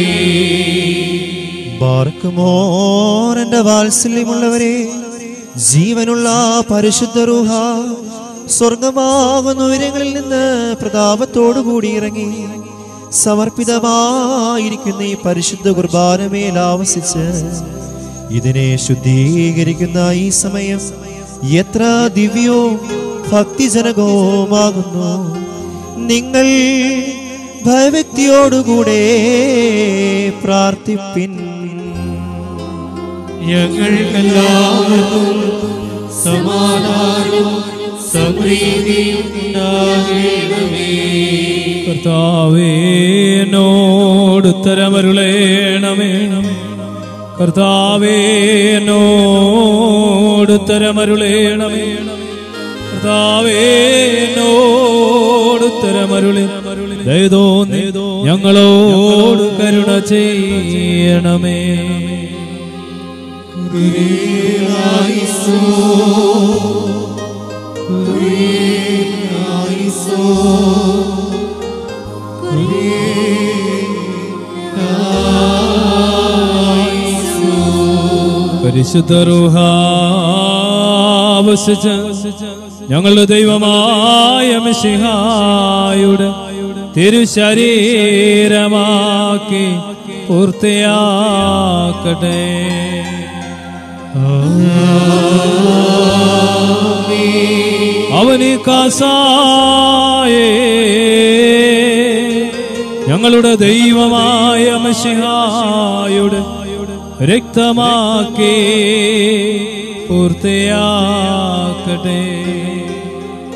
ബാർക്കുമോർ എന്റെ വാത്സല്യമുള്ളവരെ ജീവനുള്ള പരിശുദ്ധ റൂഹ സ്വർഗമാകുന്ന ഉയരങ്ങളിൽ നിന്ന് പ്രതാപത്തോടുകൂടി ഇറങ്ങി സമർപ്പിതമായിരിക്കുന്ന ഈ പരിശുദ്ധ കുർബാനമേൽ ആവസിച്ച് ഇതിനെ ശുദ്ധീകരിക്കുന്ന ഈ സമയം എത്ര ദിവ്യവും ഭക്തിജനകവുമാകുന്നു നിങ്ങൾ ഭയഭക്തിയോടുകൂടെ പ്രാർത്ഥിപ്പിൻ ഞങ്ങൾക്കെല്ലാവർക്കും സമാധാനവും സമൃദ്ധിയും ഉണ്ടാകണമേ കർത്താവേ എന്നോട് ഉത്തരമരുളേണമേ കർത്താവേ എന്നോട് ഉത്തരമരുളേണമേ കർത്താവേ എന്നോട് ഉത്തരമരുളി ദയതോ ഞങ്ങളോട് കരുണ ചെയ്യണമേ പരിശുദ്ധ റുഹാവസിച്ച് ഞങ്ങളുടെ ദൈവമായ മിശിഹായുടെ തിരുശരീരമാക്കി പൂർത്തിയാക്കട്ടെ അവന് കാസായേ ഞങ്ങളുടെ ദൈവമായ മിശിഹായുടെ രക്തമാക്കി പൂർത്തിയാക്കട്ടെ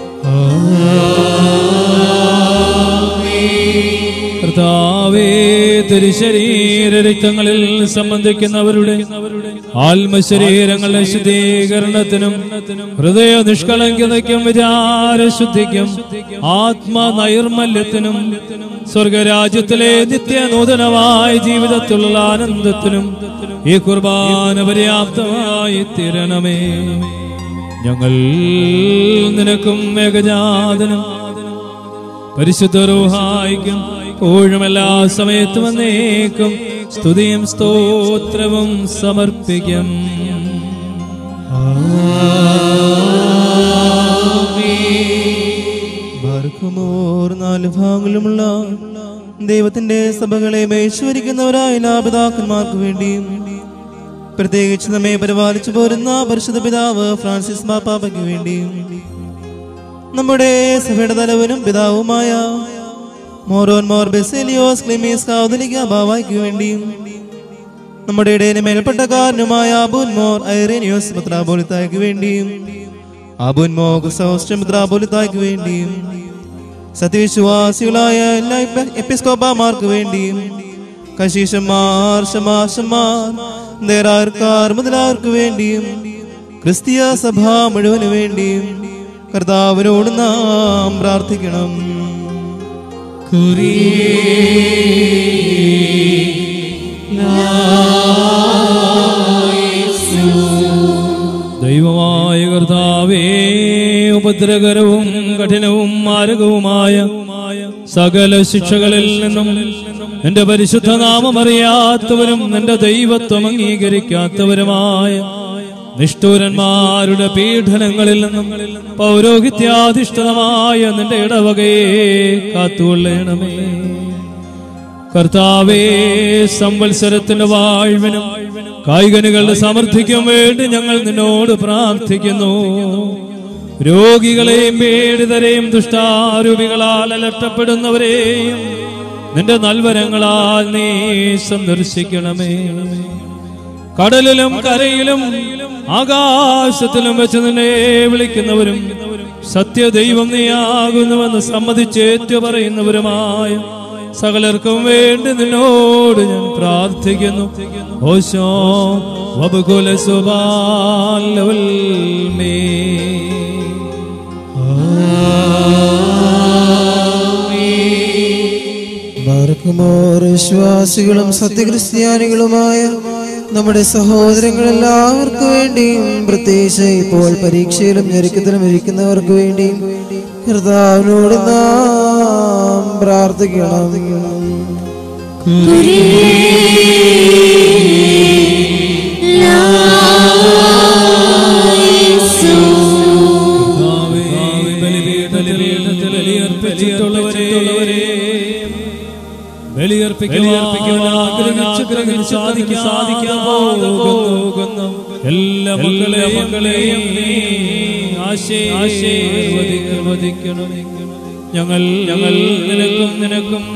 കർത്താവേ തിരുശരീര രക്തങ്ങളിൽ സംബന്ധിക്കുന്നവരുടെ ആത്മശരീരങ്ങളുടെ ശുദ്ധീകരണത്തിനും ഹൃദയ നിഷ്കളങ്കതയ്ക്കും വിചാരശുദ്ധിക്കും ആത്മനൈർമല്യത്തിനും സ്വർഗരാജ്യത്തിലെ നിത്യനൂതനമായ ജീവിതത്തിലുള്ള ആനന്ദത്തിനും ഈ കുർബാന പര്യാപ്തമായി തീരണമേ ഞങ്ങൾ നിനക്കും ഏകജാതനും പരിശുദ്ധ റൂഹായിക്കും എപ്പോഴും എല്ലാ സമയത്തും എന്നേക്കും സ്തുതിയും സ്തോത്രവും സമർപ്പിക്കും ബാർക്കുമോർ നാല് ഭാഗങ്ങളുമുള്ള ദൈവത്തിന്റെ സഭകളെ മേശ്വരിക്കുന്നവരായ എല്ലാ പിതാക്കന്മാർക്ക് വേണ്ടിയും പ്രത്യേകിച്ച് നമ്മെ പരിപാലിച്ചു പോരുന്ന പരിശുദ്ധ പിതാവ് ഫ്രാൻസിസ് മാപ്പാപ്പയ്ക്ക് വേണ്ടിയും നമ്മുടെ സഭയുടെ തലവനും പിതാവുമായ മോറോൻ മോർ ബെസേലിയോസ് ക്ലിമീസ് കാതലിക്ക ബാവായ്ക്ക് വേണ്ടിയും നമ്മുടെ ഇടയിലെ മേൽപ്പെട്ടക്കാരനുമായ അബുൻ മോർ ഐറേനിയോസ് മിത്രാപോലിത്തായ്ക്ക് വേണ്ടിയും അബുൻ മോ ക്രിസോസ്റ്റം മിത്രാപോലിത്തായ്ക്ക് വേണ്ടിയും സത്യവിശ്വാസികളായ എല്ലാ എപ്പ- എപ്പിസ്കോപ്പമാർക്ക് വേണ്ടിയും കശീശന്മാർ ശമാശന്മാർ നേരാർക്കാർ മുതലാർക്ക് വേണ്ടിയും ക്രിസ്തീയ സഭ മുഴുവന് വേണ്ടിയും കർത്താവിനോട് നാം പ്രാർത്ഥിക്കണം ദൈവമായ കർത്താവേ ഉപദ്രകരവും കഠിനവും മാരകവുമായ സകല ശിക്ഷകളിൽ നിന്നും നിന്റെ പരിശുദ്ധ നാമം അറിയാത്തവരും നിന്റെ ദൈവത്വം അംഗീകരിക്കാത്തവരുമായ നിഷ്ഠൂരന്മാരുടെ പീഡനങ്ങളിൽ നിന്നും പൗരോഹിത്യാധിഷ്ഠിതമായ നിന്റെ ഇടവകയെ കാത്തുകൊള്ളണമേ കർത്താവേ സംവത്സരത്തിന്റെ വാഴ്വിനും കായികനുകളുടെ സമൃദ്ധിക്കും വേണ്ടി ഞങ്ങൾ നിന്നോട് പ്രാർത്ഥിക്കുന്നു രോഗികളെയും പീഡിതരെയും ദുഷ്ടാരൂപികളാൽ അലട്ടപ്പെടുന്നവരെയും നിന്റെ നൽവരങ്ങളാൽ നീ സന്ദർശിക്കണമേ കടലിലും കരയിലും ആകാശത്തിലും വെച്ച് നിന്നെ വിളിക്കുന്നവരും സത്യദൈവം നീയാകുന്നുവെന്ന് സമ്മതിച്ചേറ്റു പറയുന്നവരുമായ സകലർക്കും വേണ്ടി നിന്നോട് ഞാൻ പ്രാർത്ഥിക്കുന്നു ഓശോ വബുകുല സുബാലവൽമേ ബാർക്കുമോർ വിശ്വാസികളും സത്യക്രിസ്ത്യാനികളുമായ നമ്മുടെ സഹോദരങ്ങളെല്ലാവർക്കു വേണ്ടിയും പ്രത്യേകിച്ച് ഇപ്പോൾ പരീക്ഷയിലും ഞെരുക്കത്തിലും ഇരിക്കുന്നവർക്ക് വേണ്ടിയും കർത്താവിനോട് നാം പ്രാർത്ഥിക്കണം എല്ലാ മക്കളെ മക്കളെയും നീ ആശീർവദിക്കണം ഞങ്ങൾ ഞങ്ങൾ നിനക്കും നിനക്കും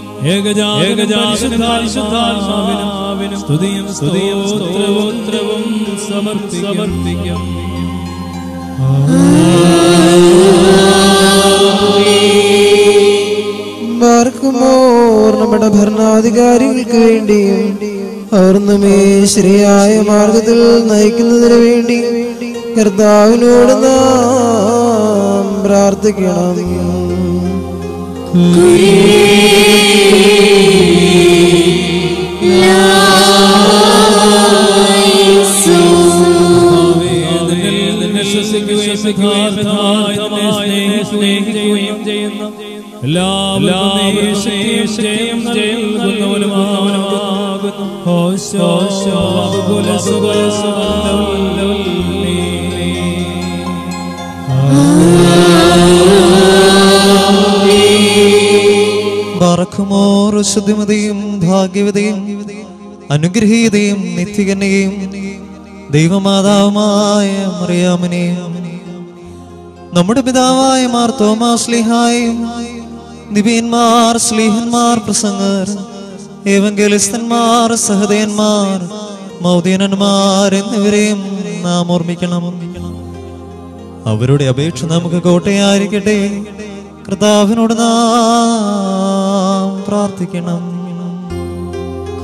ഏകജാതശുദ്ധാത്മാവിനും സ്തുതിയും സ്തുതിയും സ്തോത്രവും സമർപ്പിക്കും ബാർക്കുമോർ നമ്മുടെ ഭരണാധികാരികൾക്ക് വേണ്ടിയും അവർ നമ്മെ ശരിയായ മാർഗത്തിൽ നയിക്കുന്നതിന് വേണ്ടി കർത്താവിനോട് നാം പ്രാർത്ഥിക്കണം സ്നേഹിക്കുകയും ചെയ്യുന്ന എല്ലാവരും ജയം നൽകുന്നവനുമാകുന്നു ഹോശോ കുല സുബല ബറക്കുമോർ ശുദ്ധിമതിയും ഭാഗ്യവതയും അനുഗ്രഹീതയും നിത്യകന്യകയും ദൈവമാതാവുമായ മറിയാമനെയും നമ്മുടെ പിതാവായ മാർ തോമാസ്ലിഹായും നിബിയന്മാർ സ്ലീഹന്മാർ പ്രസംഗർ ഏവങ്കലിസ്തന്മാർ സഹദയന്മാർ മൗദീനന്മാർ എന്നിവരെയും നാം ഓർമ്മിക്കണം അവരുടെ അപേക്ഷ നമുക്ക് കോട്ടയായിരിക്കട്ടെ കർത്താവിനോട് നാം പ്രാർത്ഥിക്കണം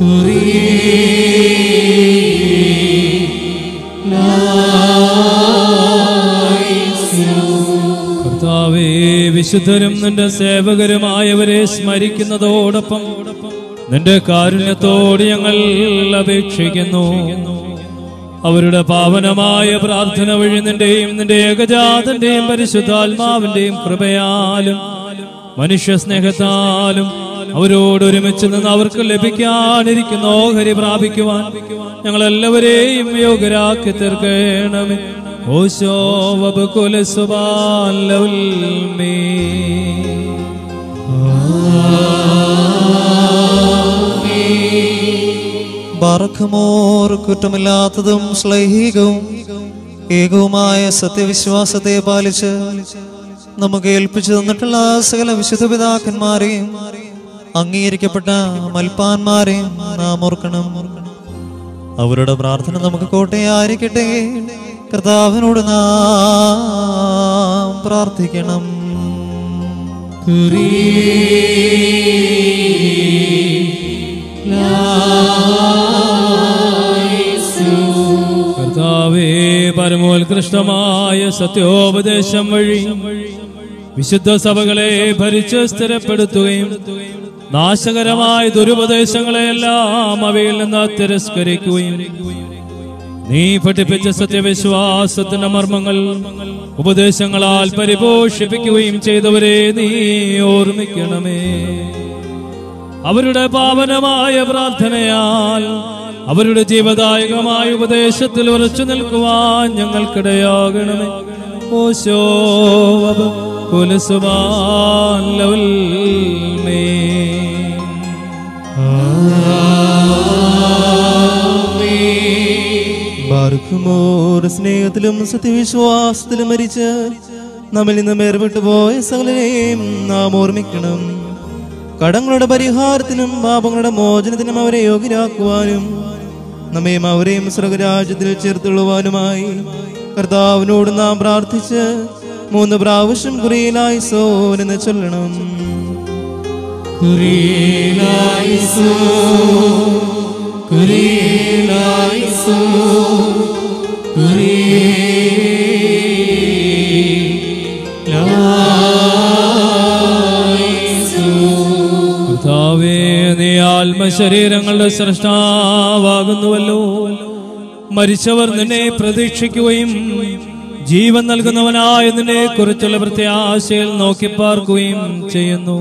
കർത്താവേ വിശുദ്ധരും നിന്റെ സേവകരുമായവരെ സ്മരിക്കുന്നതോടൊപ്പം നിന്റെ കാരുണ്യത്തോട് ഞങ്ങൾ അപേക്ഷിക്കുന്നു അവരുടെ പാവനമായ പ്രാർത്ഥന വഴി നിന്റെയും നിന്റെ ഏകജാതന്റെയും പരിശുദ്ധാത്മാവിന്റെയും കൃപയാലും മനുഷ്യ സ്നേഹത്താലും അവരോട് ഒരുമിച്ച് നിന്ന് അവർക്ക് ലഭിക്കാനിരിക്കുന്ന ഓഹരി പ്രാപിക്കുവാൻ ഞങ്ങൾ എല്ലാവരെയും യോഗ്യരാക്കി തീർക്കണമേ ഓശോ വബുകുലസുബാലൗൽമേ ബാറഖമോർ കുറ്റമില്ലാത്തതും ശ്ലൈഹികവും ഏകവുമായ സത്യവിശ്വാസത്തെ പാലിച്ച് നമുക്ക് ഏൽപ്പിച്ചു തന്നിട്ടുള്ള സകല വിശുദ്ധ പിതാക്കന്മാരെയും അംഗീകരിക്കപ്പെട്ട മൽപ്പാന്മാരെയും നാം ഓർക്കണം അവരുടെ പ്രാർത്ഥന നമുക്ക് കോട്ടയായിരിക്കട്ടെ കർത്താവിനോട് നാം പ്രാർത്ഥിക്കണം കർത്താവേ പരമോത്കൃഷ്ടമായ സത്യോപദേശം വഴി വിശുദ്ധ സഭകളെ ഭരിച്ച് സ്ഥിരപ്പെടുത്തുകയും നാശകരമായ ദുരുപദേശങ്ങളെല്ലാം അവയിൽ നിന്ന് തിരസ്കരിക്കുകയും നീ പഠിപ്പിച്ച സത്യവിശ്വാസത്തിന്റെ മർമ്മങ്ങൾ ഉപദേശങ്ങളാൽ പരിപോഷിപ്പിക്കുകയും ചെയ്തവരെ നീ ഓർമ്മിക്കണമേ അവരുടെ പാവനമായ പ്രാർത്ഥനയാൽ അവരുടെ ജീവദായകമായ ഉപദേശത്തിൽ ഉറച്ചു നിൽക്കുവാൻ ഞങ്ങൾക്കിടയാകണമേ ഓശോ കുലസുബാലൗൽമേ ബാർക്കുമോർ സ്നേഹത്തിലും സത്യവിശ്വാസത്തിലും മരിച്ച് നമ്മിൽ നിന്ന് വേർപെട്ടു പോയ സകലരെയും നാം ഓർമ്മിക്കണം കടങ്ങളുടെ പരിഹാരത്തിനും പാപങ്ങളുടെ മോചനത്തിനും അവരെ യോഗ്യരാക്കുവാനും നമ്മയും അവരെയും സ്വർഗരാജ്യത്തിൽ ചേർത്തുള്ളുവാനുമായി കർത്താവിനോട് നാം പ്രാർത്ഥിച്ച് മൂന്ന് പ്രാവശ്യം കുറിയിലായി സോനെന്ന് ചൊല്ലണം കർത്താവേ നീ ആത്മശരീരങ്ങളുടെ സൃഷ്ടാവാകുന്നുവല്ലോ മരിച്ചവർ നിന്നെ പ്രതീക്ഷിക്കുകയും ജീവൻ നൽകുന്നവനായ നിന്നെ കുറിച്ചുള്ള പ്രത്യാശയിൽ നോക്കി പാർക്കുകയും ചെയ്യുന്നു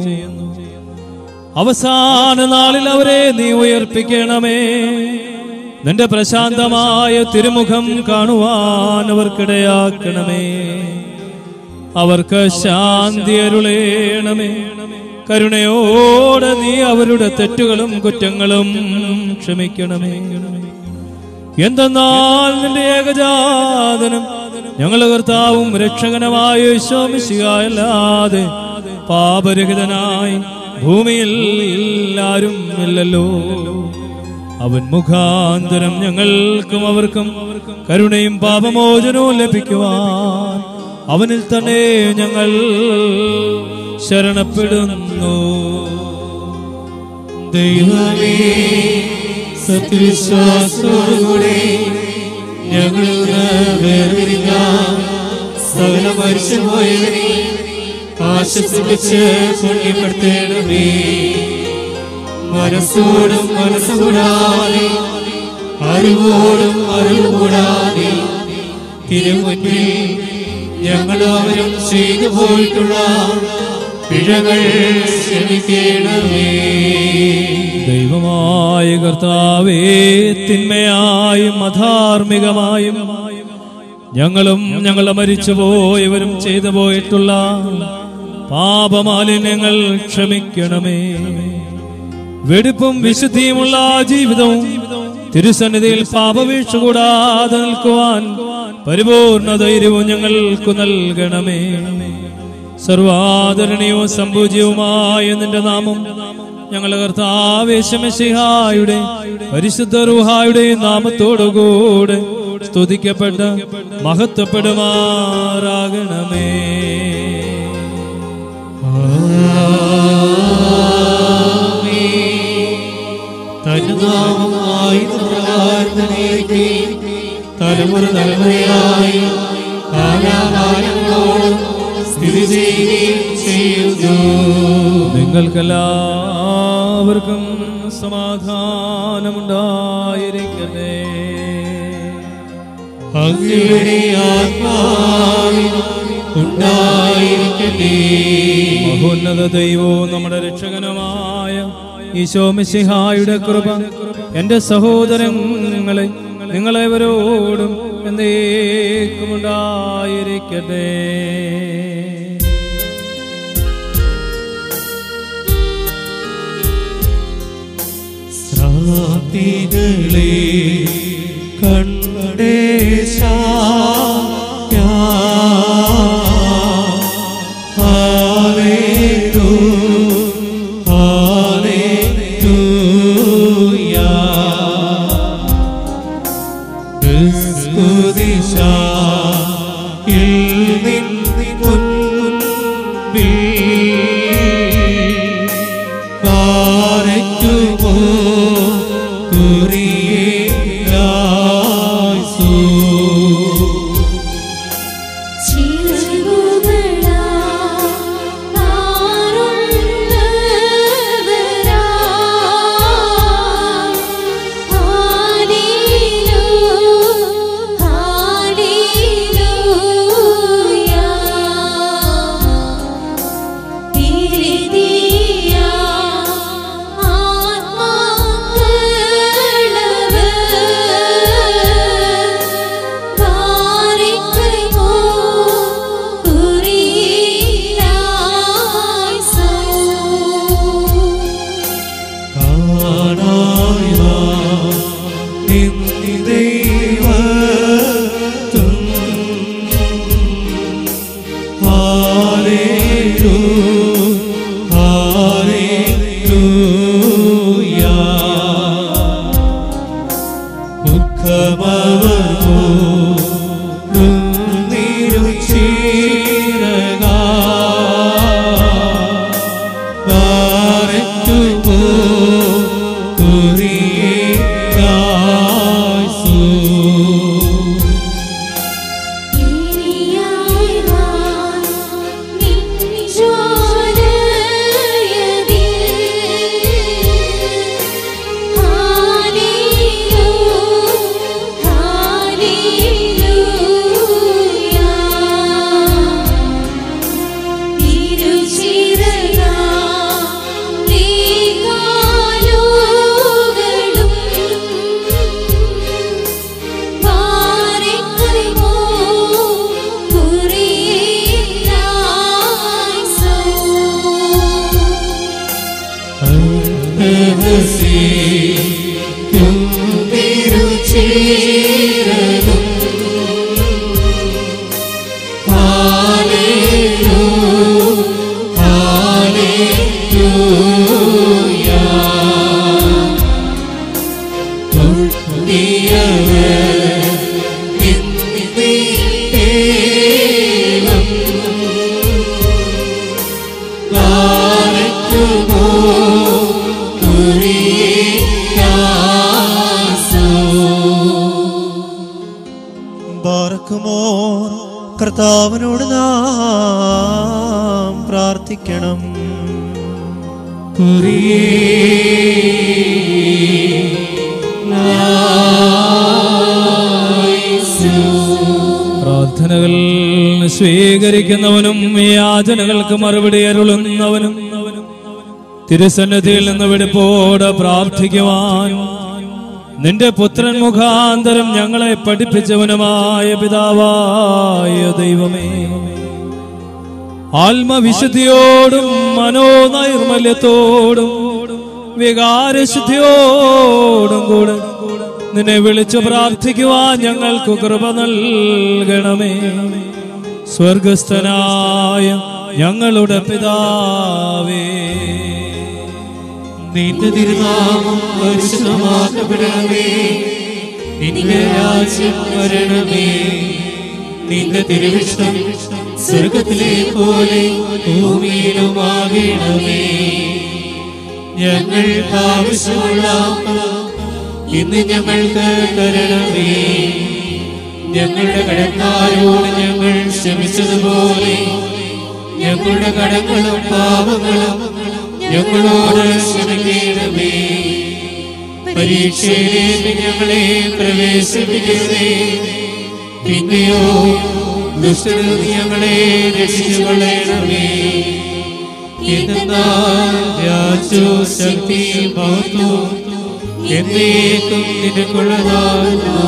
അവസാന നാളിൽ അവരെ നീ ഉയർപ്പിക്കണമേ നിന്റെ പ്രശാന്തമായ തിരുമുഖം കാണുവാൻ അവർക്കിടയാക്കണമേ അവർക്ക് ശാന്തി അരുളേണമേ കരുണയോടെ നീ അവരുടെ തെറ്റുകളും കുറ്റങ്ങളും ക്ഷമിക്കണമേ എന്തെന്നാൽ നിന്റെ ഏകജാതനം ഞങ്ങളുടെ കർത്താവും രക്ഷകനമായ ശോമിശികയല്ലാതെ പാപരഹിതനായി ഭൂമിയിൽ ആരും ഇല്ലല്ലോ അവൻ മുഖാന്തരം ഞങ്ങൾക്കും അവർക്കും കരുണയും പാപമോചനവും ലഭിക്കുവാൻ അവനിൽ തന്നെ ഞങ്ങൾ ശരണപ്പെടുന്നു ദൈവമേ സത്യവിശ്വാസത്തോടുകൂടെ ഞങ്ങളുടെ വേർതിരിഞ്ഞ സകല മനുഷ്യപോയവരെ ആശ്വസിപ്പിച്ച് പുണ്യപ്പെടുത്തേണമേ മനസ്സോടും മനസ്സുകൂടാതെ അറിവോടും അറിവ് കൂടാതെ തിരുമുന്നിൽ ഞങ്ങളവരും ചെയ്തു പോയിട്ടുള്ള പിഴകൾ ക്ഷമിക്കണമേ ദൈവമായ കർത്താവേ തിന്മയായും അധാർമികമായും ഞങ്ങളും ഞങ്ങളെ മരിച്ചുപോയവരും ചെയ്തു പോയിട്ടുള്ള പാപമാലിന്യങ്ങൾ ക്ഷമിക്കണമേ വെടിപ്പും വിശുദ്ധിയുമുള്ള ജീവിതവും തിരുസന്നിധിയിൽ പാപവീഴ്ച കൂടാതെ നിൽക്കുവാൻ പരിപൂർണ ധൈര്യവും ഞങ്ങൾക്ക് നൽകണമേ സർവാദരണീയവും സംപൂജ്യവുമായ നിന്റെ നാമം ഞങ്ങളുടെ കർത്താവേശമശിഹായുടെ പരിശുദ്ധ റുഹായുടെ നാമത്തോടുകൂടെ സ്തുതിക്കപ്പെട്ട് മഹത്വപ്പെടുമാറാകണമേ തന്നുനാ നിങ്ങൾക്കെല്ലാവർക്കും സമാധാനമുണ്ടായിരിക്കട്ടെ അങ്ങയുടെ ആത്മാവിനും ഉണ്ടായിരിക്കട്ടെ മഹോന്നത ദൈവവും നമ്മുടെ രക്ഷകനുമായ ഈശോ മിശിഹായുടെ കൃപ എന്റെ സഹോദരങ്ങളെ നിങ്ങളെവരോടും എന്നേക്കുമുണ്ടായിരിക്കട്ടെ ശ്രാന്തികളെ കണ്ടേശായ ഹാലേലൂ ഹാലേലൂയ ക്രിസ്തുദിശ ഇൽ നിന്നിൽ പാരയ്ക്കുമോ കുറിയേലായിസു. ചിറകുകളാ നാറുന്നവരാ ഹാലേലൂ ഹാലേലൂയ തിരുതിയ ആത്മാക്കളവ് പാരിക്കുമോ കുറിയിലായിസോ കാണായി വാ നിന്റെ ദൈവത്വം. ഹാലേലൂ, ഹാലേലൂയ. ദുഃഖമവർക്കോ നിരുചീരകാ പാരയ്ക്കുമോ കുറിയേലായിസു. ഇനിയായി വാ നിൻചോരയതിൽ ഹാലേലൂ ഹാലേലൂയ തിരുചിറകാ നീകാലുകളും പാരിക്കുമോ കുറിയിലായിസോ രഹസ്യം തിരുചീരകം. ഹാലേലൂ, ഹാലേലൂയ. തൊട്ടിയവർ നിന്നെ ദൈവം പാരയ്ക്കുമോ ബാറക്കുമോർ കർത്താവിനോട് നാം പ്രാർത്ഥിക്കണം പ്രാർത്ഥനകൾ സ്വീകരിക്കുന്നവനും യാചനകൾക്ക് മറുപടി അരുളുന്നവനും തിരുസന്നിധിയിൽ നിന്ന് വെടിപ്പോടെ പ്രാർത്ഥിക്കുവാൻ നിന്റെ പുത്രൻ മുഖാന്തരം ഞങ്ങളെ പഠിപ്പിച്ചവനുമായ പിതാവായ ദൈവമേ ആത്മവിശുദ്ധിയോടും മനോനൈർമല്യത്തോടും വികാരശുദ്ധിയോടും കൂടെ നിന്നെ വിളിച്ചു പ്രാർത്ഥിക്കുവാൻ ഞങ്ങൾക്ക് കൃപ നൽകണമേ സ്വർഗസ്ഥനായ ഞങ്ങളുടെ പിതാവേ നിന്റെ തിരുനാമം പരിശുദ്ധമാക്കപ്പെടണമേ നിന്റെ രാജ്യം വരണമേ നിന്റെ തിരുവിഷ്ടം സ്വർഗത്തിലെ പോലെ ഭൂമിയിലുമാകണമേ ഞങ്ങൾക്ക് ആവശ്യമുള്ള ആഹാരം ഇന്ന് ഞങ്ങൾക്ക് തരണമേ ഞങ്ങളുടെ കടക്കാരോട് ഞങ്ങൾ ക്ഷമിച്ചതുപോലെ ഞങ്ങളുടെ കടങ്ങളും പാപങ്ങളും ഞങ്ങളോട് ക്ഷമിക്കണമേ പരീക്ഷയിലേക്ക് ഞങ്ങളെ പ്രവേശിപ്പിക്കരുതേ പിന്നെയോ ദുഷ്ടനിൽ നിന്ന് ഞങ്ങളെ രക്ഷിച്ചു കൊള്ളണമേ എന്നാൽ രാജ്യവും ശക്തി മഹത്വവും എന്നേക്കും നിനക്കുള്ളതാകുന്നു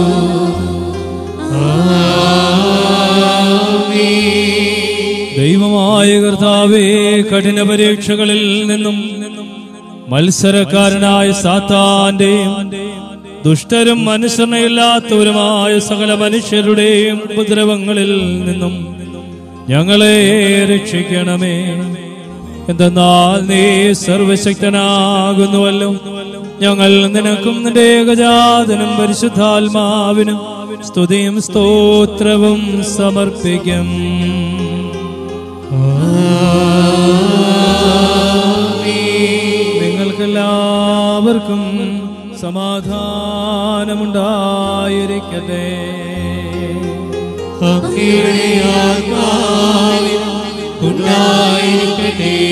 ആമേൻ ദൈവമായ കർത്താവേ കഠിന പരീക്ഷകളിൽ നിന്നും മത്സരക്കാരനായ സാത്താന്റെയും ദുഷ്ടരും അനുസരണയില്ലാത്തവരുമായ സകല മനുഷ്യരുടെയും ഉപദ്രവങ്ങളിൽ നിന്നും ഞങ്ങളെ രക്ഷിക്കണമേ എന്തെന്നാൽ നീ സർവശക്തനാകുന്നുവല്ലോ ഞങ്ങൾ നിനക്കും നിന്റെ ഏകജാതനും പരിശുദ്ധാത്മാവിനും സ്തുതിയും സ്തോത്രവും സമർപ്പിക്കും നിങ്ങൾക്കെല്ലാവർക്കും സമാധാനമുണ്ടായിരിക്കട്ടെ അങ്ങയുടെ ആത്മാവിൽ ഉണ്ടായിരിക്കട്ടെ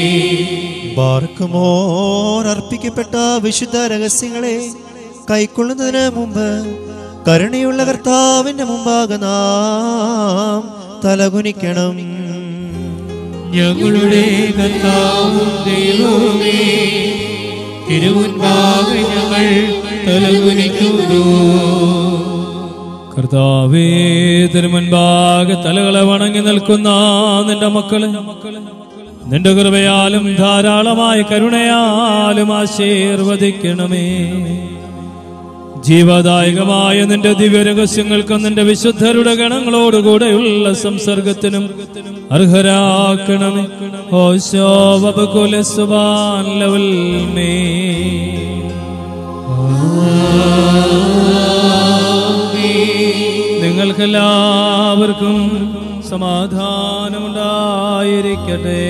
ബാർക്കുമോർ അർപ്പിക്കപ്പെട്ട വിശുദ്ധ രഹസ്യങ്ങളെ കൈക്കൊള്ളുന്നതിന് മുമ്പ് കരുണയുള്ള കർത്താവിന്റെ മുമ്പാകെ നാം തലകുനിക്കണം ഞങ്ങളുടെ കർത്താവും ദൈവമേ തിരുമുൻപാകെ ഞങ്ങൾ തലകുനിക്കുന്നു കർത്താവേ തിരുമുൻപാകെ തലകളെ വണങ്ങി നിൽക്കുന്ന നിന്റെ മക്കളെ നിന്റെ കൃപയാലും ധാരാളമായ കരുണയാലും ആശീർവദിക്കണമേ ജീവദായകമായ നിന്റെ ദിവ്യരഹസ്യങ്ങൾക്കും നിന്റെ വിശുദ്ധരുടെ ഗണങ്ങളോടുകൂടെയുള്ള സംസർഗത്തിനും അർഹരാക്കണമേ ഓശോവകുലസുബാൻ ലവൽ മേ നിങ്ങൾക്കെല്ലാവർക്കും സമാധാനമുണ്ടായിരിക്കട്ടെ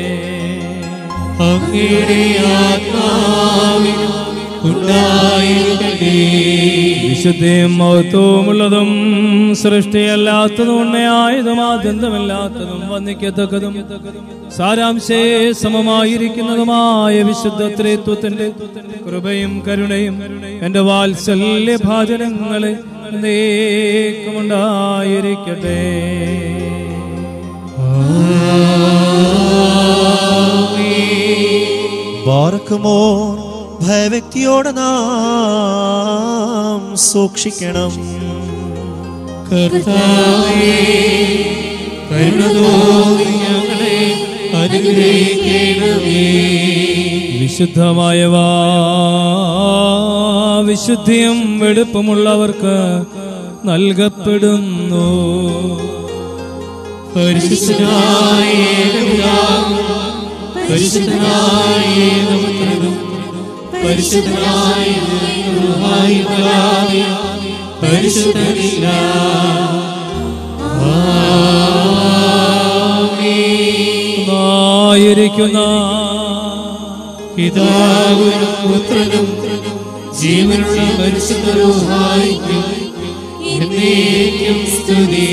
അങ്ങയുടെ ആത്മാവിനും ഉണ്ടായിരിക്കട്ടെ വിശുദ്ധിയും മഹത്വമുള്ളതും സൃഷ്ടിയല്ലാത്തതും ഉണ്മയായതും ആദ്യന്തമില്ലാത്തതും വന്ദിക്കത്തക്കതും സാരാംശേ സമമായിരിക്കുന്നതുമായ വിശുദ്ധ ത്രിത്വത്തിന്റെ കൃപയും കരുണയും എന്റെ വാത്സല്യ ഭാചനങ്ങളെ ഉണ്ടായിരിക്കട്ടെ ബാർക്കുമോർ ഭയവ്യക്തിയോടെ നാം സൂക്ഷിക്കണം കർത്താവേ കരുണ തോന്നി ഞങ്ങളെ അനുഗ്രഹിക്കണമേ വിശുദ്ധമായവാ വിശുദ്ധിയും വെടുപ്പുമുള്ളവർക്ക് നൽകപ്പെടുന്നു പരിശുദ്ധനായ ഏകപിതാവും പരിശുദ്ധനായ ഏകപുത്രനും പരിശുദ്ധനായ ദൈവമായ പരിശുദ്ധനില്ല ആയിരിക്കുന്ന പിതാവിനും പുത്രനും ജീവനുള്ള പരിശുദ്ധരൂഹായിക്കും എന്നേക്കും സ്തുതി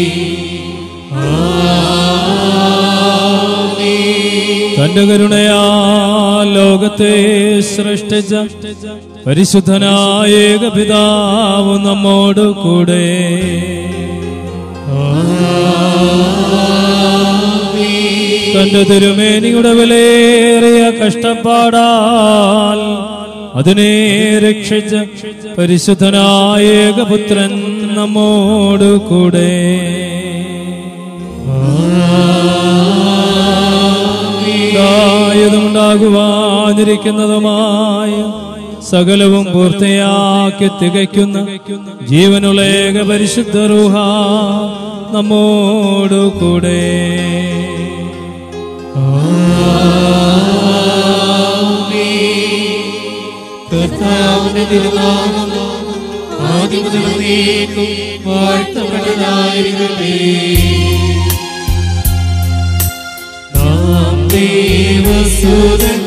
തന്റെ കരുണയാ ലോകത്തെ സൃഷ്ടിച്ച പരിശുദ്ധനായ ഏകപിതാവ് നമ്മോട് കൂടെ തന്റെ തിരുമേനിയുടെ വിലയേറിയ കഷ്ടപ്പാടാൽ അതിനെ രക്ഷിച്ച പരിശുദ്ധനായ ഏകപുത്രൻ നമ്മോട് കൂടെ ഉണ്ടാകുവാനിരിക്കുന്നതുമായ സകലവും പൂർത്തിയാക്കി തികയ്ക്കുന്ന ജീവനുള്ള ഏക പരിശുദ്ധ റൂഹ നമ്മോട് കൂടെ കർത്താവിന്റെ തിരുനാമം ആദ്യം മുതൽ നീക്കും വാഴ്ത്തപ്പെട്ടതായിരിക്കട്ടെ നാം ദേവസുതൻ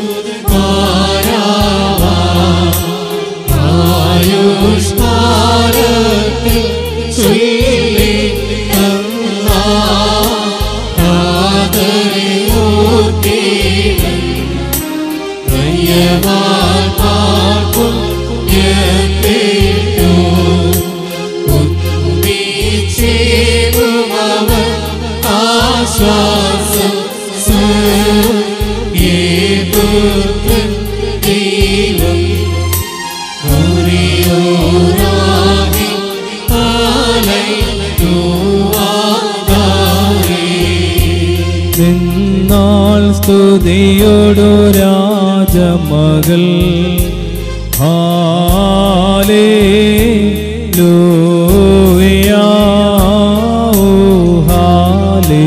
ആയുഷ്കാലത്തിൽ ചൊല്ലി തന്ന ആദര നിത്യവാൾമാർക്കും ഞെട്ടിട്ടു. ഒന്നിച്ചേരുമവർ ആശ്വാസം സ്വർഗീയപുത്രൻ ദൈവം മുറിയോരാകി ആലയ്ക്കുവാതാരേ നിന്നാൾ സ്തുതിയോടു രാജമകൾ ഹാലേ ലൂയാ ഹാലേ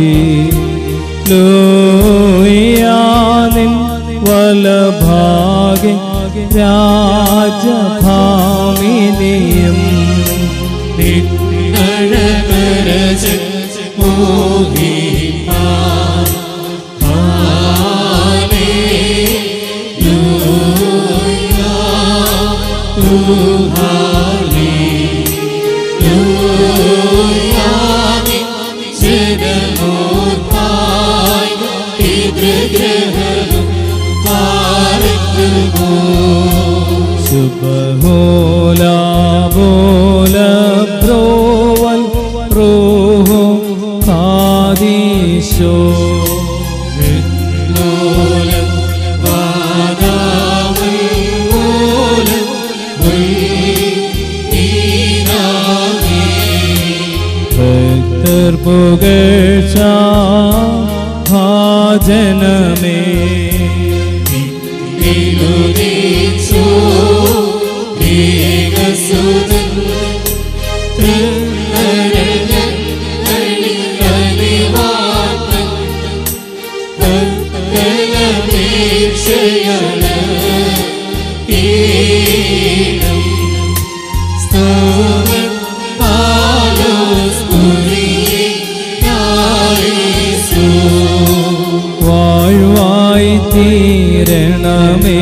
ലൂയാ നിൻ വലഭാഗ്യ രാജഭാമിനിയും നിന്നഴകരജൻ മോഹിപ്പാൻ ശുഭഹോല ബോല ബ്രോവൽ റോഹോ കാദീശോ ഭക്തർ പുകഴ്ച ഭാജനമേ വാഴ്വായി തീരണമേ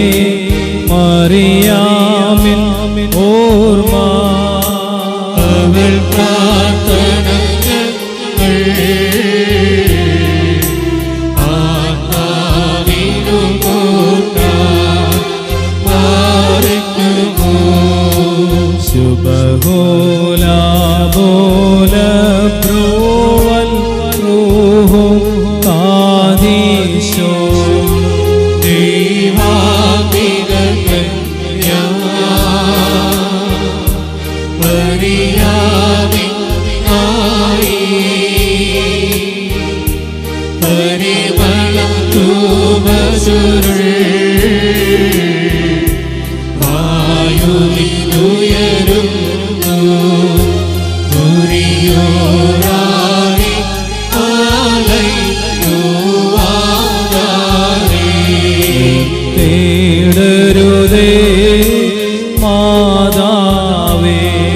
മറിയാമിൻ ഓർമ്മ അവൾ പ്രാർത്ഥനകൾ ആത്മാവിനു കൂട്ടാൻ മാറിക്കുമോ ശുഭഹോല ബോല ബ്രോവൽ റൂഹോ കാദീശോ തേടരുതേ മാതാവേ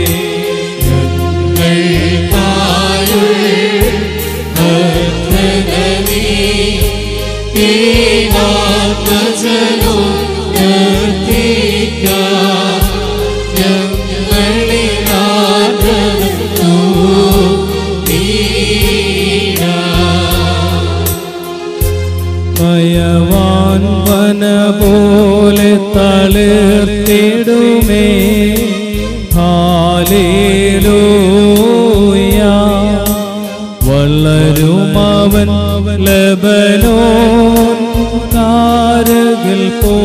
മയവാൻ വന പോലെ തളിർത്തിടുമേ ഹാലേലൂയ വളരുമവൻ ലബനോൻ കാരകിൽ പോ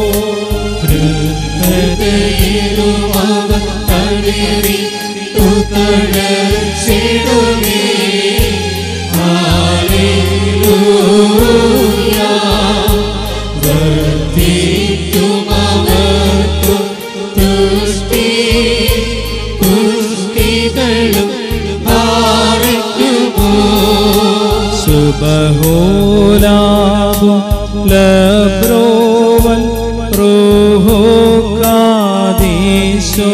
ശുഭഹോലാബു ലബ്രോവൽ റൂഹോ കാദീശോ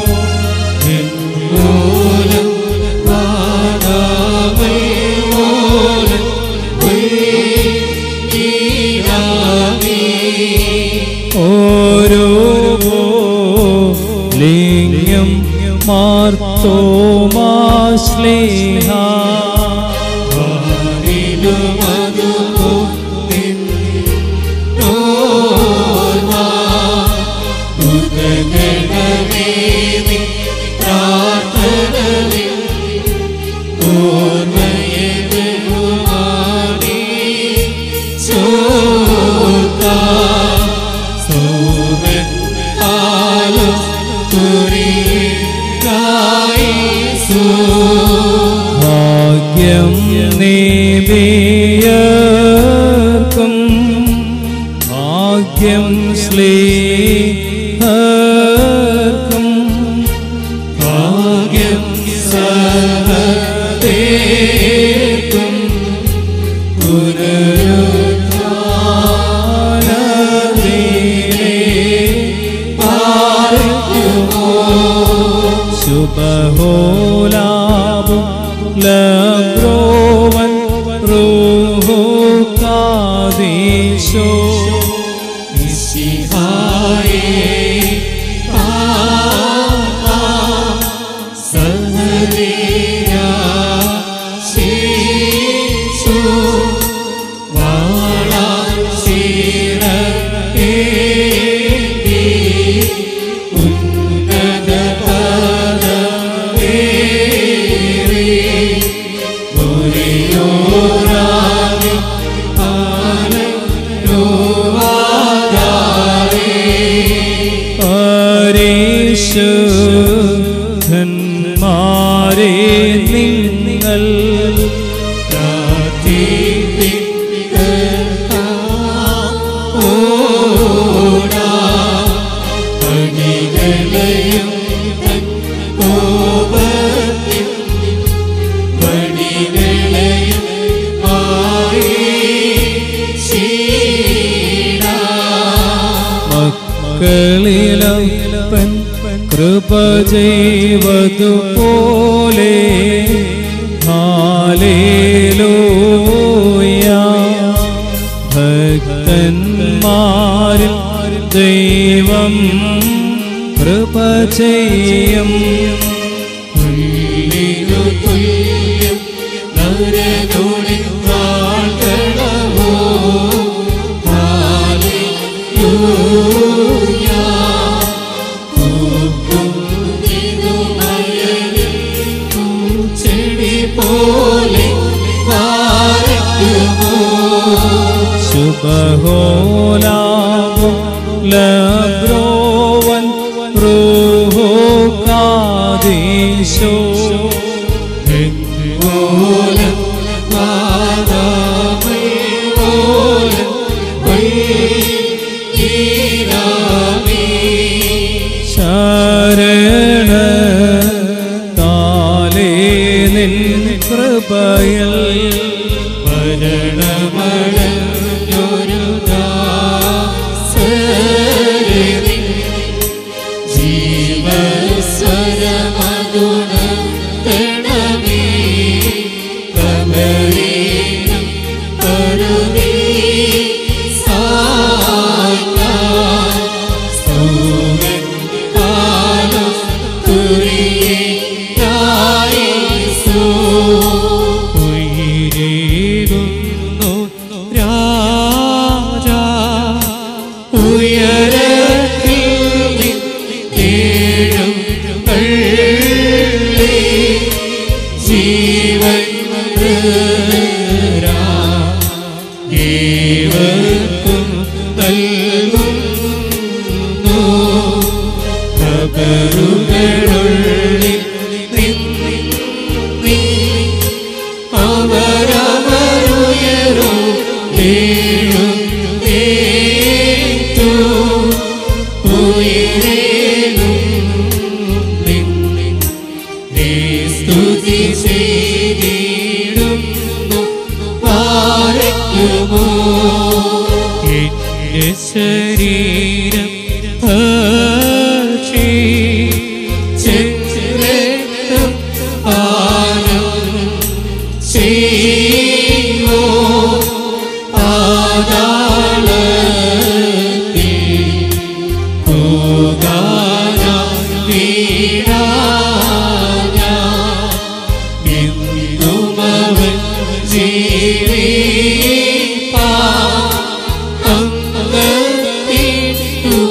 ഓരോ ലിംഗം മാർത്തോമാശ്ലേഹ ും സർവർക്കും ഭാഗ്യം സ്ലേഹർക്കും ഭാഗ്യം സർവ്വതേക്കും ശുഭഹോലാബും ലബ്രോവൻ റൂഹോ കാദേശോ പരിശുദ്ധന്മാരെ നിങ്ങൾ മക്കളിലപ്പൻ കൃപ ചെയ്വതുപോലെ ഹാലേലൂയ ഭക്തന്മാരിൽ ദൈവം കൃപ ചെയ്യും ശുഭഹോലാവും ലബ്രോവൻ റൂഹോ കാദേശോ ശരണ താലേ നിൻ കൃപയൽ ഉയരേകുന്നു രാജാ ഉയരത്തിൽ തേടും പള്ളി ജീവൻ ഏവർക്കും നൽകുന്നു ഖബറുകളുള്ളിൽ നിന്നി അവരവരുയരും വീഴും ഏറ്റു ഉയരേലും നിന്നെ സ്തുതി ചെയ്തിടുന്നു പാരയ്ക്കുമോ എന്റെ ശരീരം ഭക്ഷി ചെരക്തം പാനം ചെയ്യോ പാതാളത്തിൽ പോകാന വീഴാന എന്നുമവൻ ജീവിപ്പാ അംഗത്തിട്ടു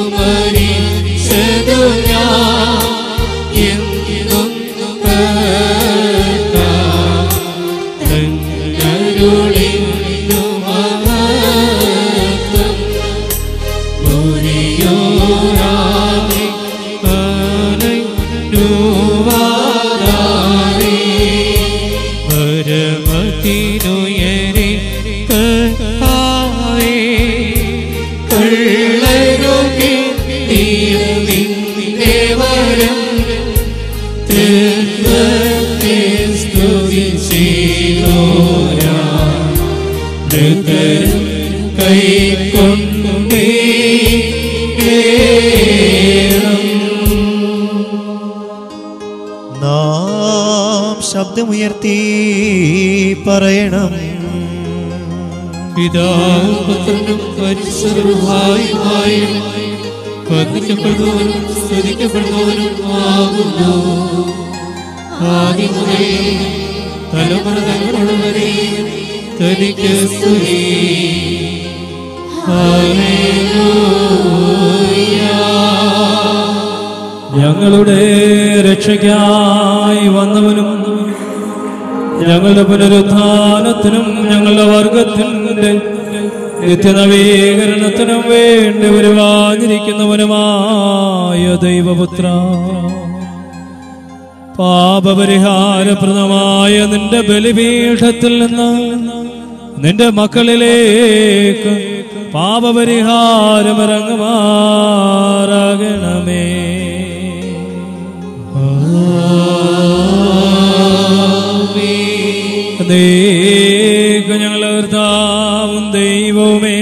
നാം ശബ്ദമുയർത്തി പറയണം പിതാവും പുത്രനും പരിശുദ്ധരുമായും വന്ദിക്കപ്പെടുന്നവനും സ്തുതിക്കപ്പെടുന്നവനും ആകുന്നു ആദ്യം മുതൽ തലമുറ തലമുറ വരെ തനിക്ക് സ്തുതി ഞങ്ങളുടെ രക്ഷയ്ക്കായി വന്നവനും ഞങ്ങളുടെ പുനരുത്ഥാനത്തിനും ഞങ്ങളുടെ വർഗത്തിന്റെ നിത്യനവീകരണത്തിനും വേണ്ടി വരുവാനിരിക്കുന്നവനുമായ ദൈവപുത്ര പാപപരിഹാരപ്രദമായ നിന്റെ ബലിപീഠത്തിൽ നിന്ന് നിന്റെ മക്കളിലേക്ക് പാപപരിഹാരമിറങ്ങുമാറാകണമേ നീക്ക് ഞങ്ങളെ കർത്താവും ദൈവവുമേ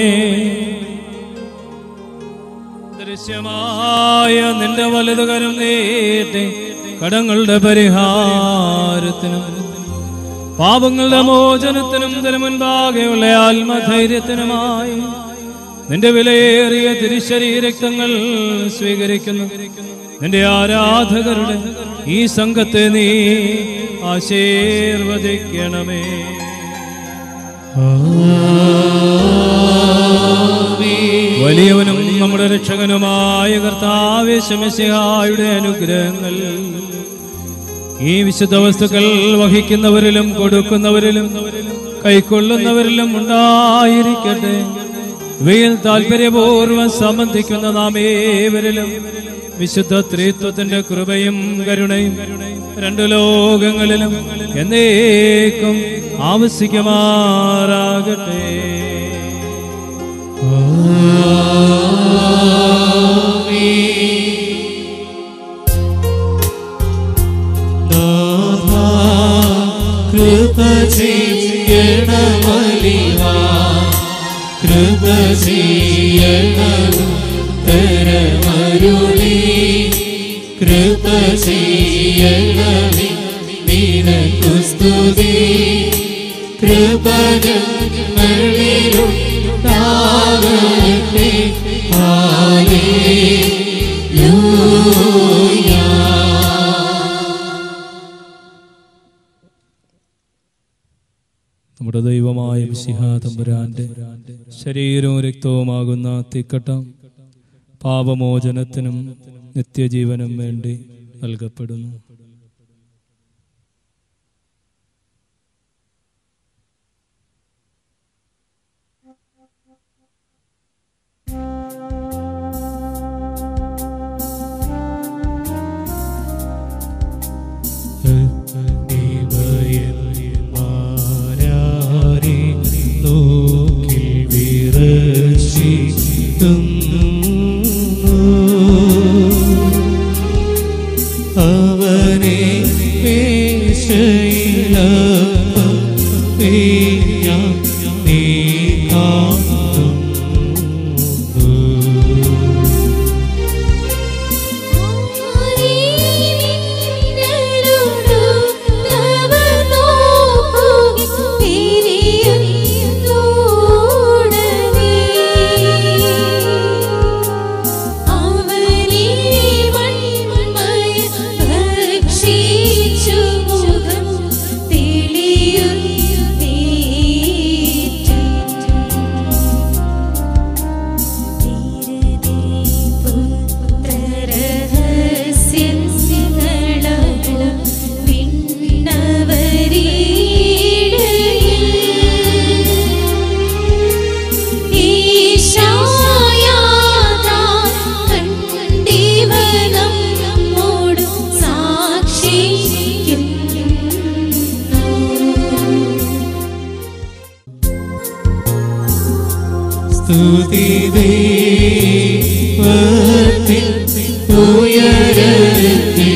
ദൃശ്യമായ നിന്റെ വലുതുകരം നീട്ടി കടങ്ങളുടെ പരിഹാരത്തിനും പാപങ്ങളുടെ മോചനത്തിനും ഇതിനു മുൻപാകെയുള്ള ആത്മധൈര്യത്തിനുമായി നിന്റെ വിലയേറിയ തിരുശരീരക്തങ്ങൾ സ്വീകരിക്കുന്നു നിന്റെ ആരാധകരുടെ ഈ സംഘത്തെ നീ ആശീർവദിക്കണമേ വലിയവനും നമ്മുടെ രക്ഷകനുമായ കർത്താവേശമശിഹായുടെ അനുഗ്രഹങ്ങൾ ഈ വിശുദ്ധ വസ്തുക്കൾ വഹിക്കുന്നവരിലും കൊടുക്കുന്നവരിലും കൈക്കൊള്ളുന്നവരിലും ഉണ്ടായിരിക്കട്ടെ ഇവയിൽ താല്പര്യപൂർവ്വം സംബന്ധിക്കുന്ന നാം ഏവരിലും വിശുദ്ധ ത്രിത്വത്തിന്റെ കൃപയും കരുണയും രണ്ടു ലോകങ്ങളിലും എന്നേക്കും ആവശ്യിക്കുമാറാകട്ടെ കൃപ ചെയ്യണമലിവ കൃപ ചെയ്യണം തരമരുളി കൃപ ചെയ്യണമേ നിനക്കു സ്തുതി കൃപകളിലുണ്ടാകട്ടെ നമ്മുടെ ദൈവമായ മിശിഹാതമ്പുരാന്റെ ശരീരവും രക്തവുമാകുന്ന തിക്കട്ടം പാപമോചനത്തിനും നിത്യജീവനും വേണ്ടി നൽകപ്പെടുന്നു മാരാരെ നോക്കിൽ വിറച്ചിടുന്നു അവനെ പേശയിലപ്പം പെയ്യാം നീ കാണുന്നു സ്തുതി ദൈവത്തിൽ ഉയരത്തിൽ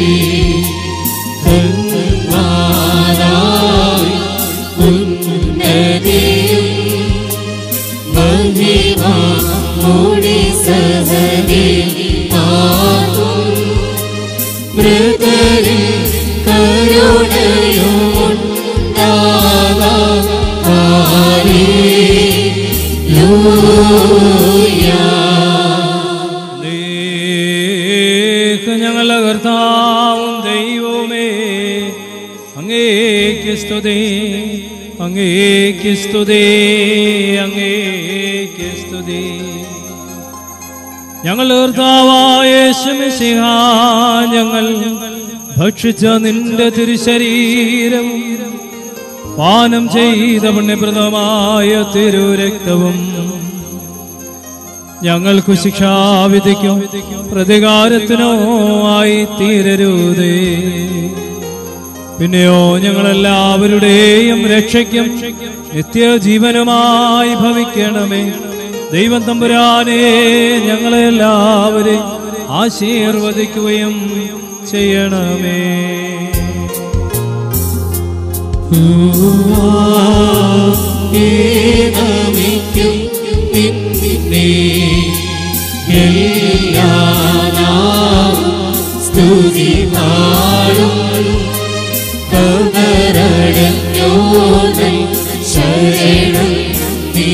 ധന്യവാനായി ഉന്നതിയും മഹിമ കൂടി സഹനേ ആകും മൃതരിൽ നീക്ക് ഞങ്ങളുടെ കർത്താവും ദൈവവുമേ അങ്ങേക്ക് സ്തുതി അങ്ങേക്ക് സ്തുതി അങ്ങേക്ക് സ്തുതി ഞങ്ങൾ കർത്താവായ യേശുമിശിഹ ഞങ്ങൾ ഭക്ഷിച്ച നിന്റെ തിരുശരീരവും പാനം ചെയ്ത പുണ്യപ്രദമായ തിരുരക്തവും ഞങ്ങൾക്ക് ശിക്ഷാവിധിക്കും പ്രതികാരത്തിനോ ആയി തീരരുതേ പിന്നെയോ ഞങ്ങളെല്ലാവരുടെയും രക്ഷയ്ക്കും നിത്യജീവനുമായി ഭവിക്കണമേ ദൈവം തമ്പുരാനെ ഞങ്ങളെല്ലാവരെയും ആശീർവദിക്കുകയും ചെയ്യണമേ നമിക്കും നിന്നെ എല്ലാ നാവും സ്തുതി പാടും കവരടഞ്ഞോതൽ ശരണം നീ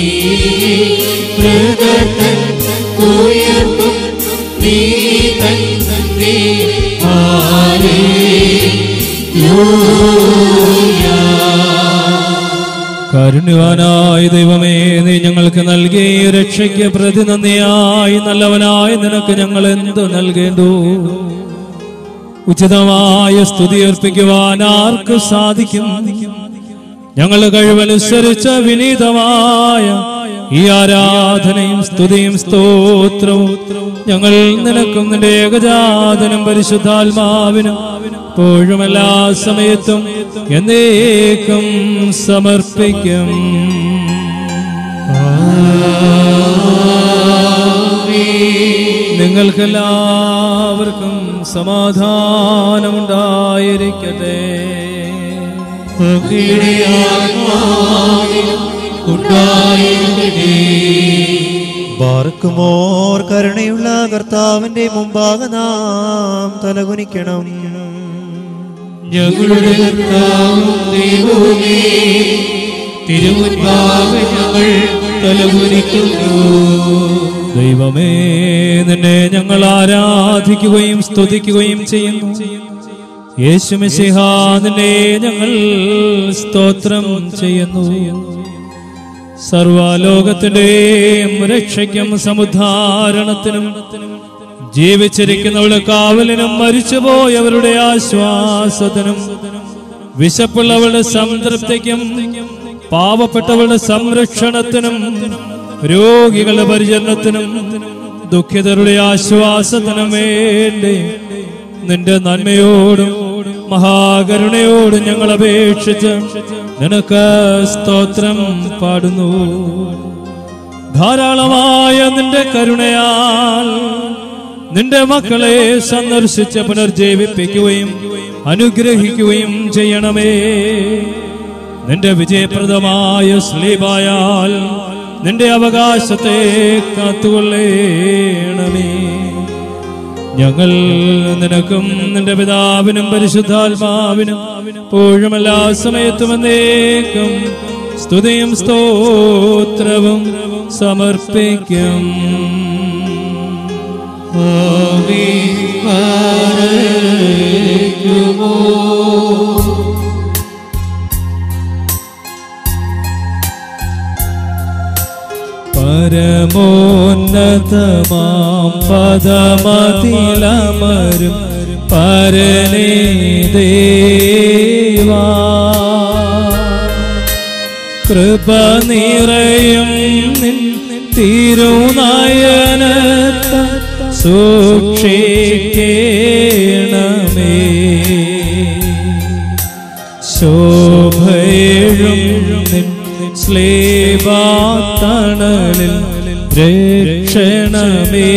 മൃഗത്തൻ ഉയർത്തും നീ തന്നെ കാരുണ്യവാനായ ദൈവമേ നീ ഞങ്ങൾക്ക് നൽകിയ രക്ഷയ്ക്ക് പ്രതിനന്ദിയായി നല്ലവനായ നിനക്ക് ഞങ്ങൾ എന്തു നൽകേണ്ടു ഉചിതമായ സ്തുതി അർപ്പിക്കുവാൻ ആർക്ക് സാധിക്കും ഞങ്ങൾ കഴിവനുസരിച്ച വിനീതമായ ഈ ആരാധനയും സ്തുതിയും സ്തോത്രവും ഞങ്ങൾ നിനക്കും നിന്റെ ഏകജാതനും പരിശുദ്ധാത്മാവിനും എപ്പോഴും എല്ലാ സമയത്തും എന്നേക്കും സമർപ്പിക്കും നിങ്ങൾക്കെല്ലാവർക്കും സമാധാനമുണ്ടായിരിക്കട്ടെ ബാർക്കുമോർ കരുണയുള്ള കർത്താവിന്റെ മുമ്പാകെ നാം തലകുനിക്കണം ഞങ്ങളുടെ കർത്താവും ദൈവവുമേ തിരുമുൻപാകെ ഞങ്ങൾ തലകുനിക്കുന്നു ദൈവമേ നിന്നെ ഞങ്ങൾ ആരാധിക്കുകയും സ്തുതിക്കുകയും ചെയ്യുന്നു യേശുമിശിഹ നിന്നെ ഞങ്ങൾ സ്തോത്രം ചെയ്യുന്നു സർവലോകത്തിന്റെയും രക്ഷയ്ക്കും സമുദ്ധാരണത്തിനും ജീവിച്ചിരിക്കുന്നവരുടെ കാവലിനും മരിച്ചുപോയവരുടെ ആശ്വാസത്തിനും വിശപ്പുള്ളവരുടെ സംതൃപ്തിക്കും പാവപ്പെട്ടവരുടെ സംരക്ഷണത്തിനും രോഗികളുടെ പരിചരണത്തിനും ദുഃഖിതരുടെ ആശ്വാസത്തിനും വേണ്ടി നിന്റെ നന്മയോടും മഹാകരുണയോടും ഞങ്ങൾ അപേക്ഷിച്ച് നിനക്ക് സ്തോത്രം പാടുന്നു ധാരാളമായ നിന്റെ കരുണയാൽ നിന്റെ മക്കളെ സന്ദർശിച്ച് പുനർജീവിപ്പിക്കുകയും അനുഗ്രഹിക്കുകയും ചെയ്യണമേ നിന്റെ വിജയപ്രദമായ സ്ലീപായാൽ നിന്റെ അവകാശത്തെ കാത്തുകൊള്ളേണമേ ഞങ്ങൾ നിനക്കും നിന്റെ പിതാവിനും പരിശുദ്ധാത്മാവിനും എപ്പോഴും എല്ലാ സമയത്തും എന്നേക്കും സ്തുതിയും സ്തോത്രവും സമർപ്പിക്കും പരമോന്നതമാം പദമതിലമരും പരനേ ദേവാ കൃപ നിറയും നിൻ തിരുനയനത്ത സൂക്ഷിക്കണമേ ശോഭയും നിൻ സ്ലേവാത്തണലിൽ രക്ഷണമേ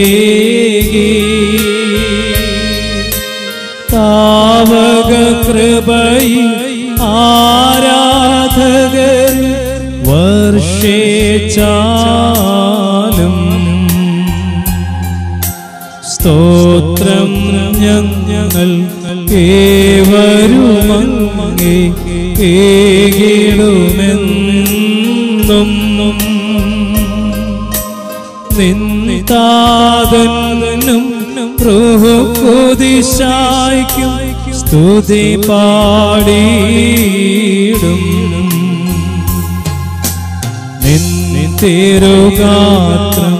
താവക കൃപയിൽ ആരാധകർ വർഷിച്ചാലും സ്തോത്രം ഞങ്ങൾ ഏവരുമങ്ങേ ഏകിടുമെന്നും നിന്നിതാതനും പ്രഭുദിശായ്ക്കും സ്തുതി പാടിയിടും നിന്നിരുഗാത്രം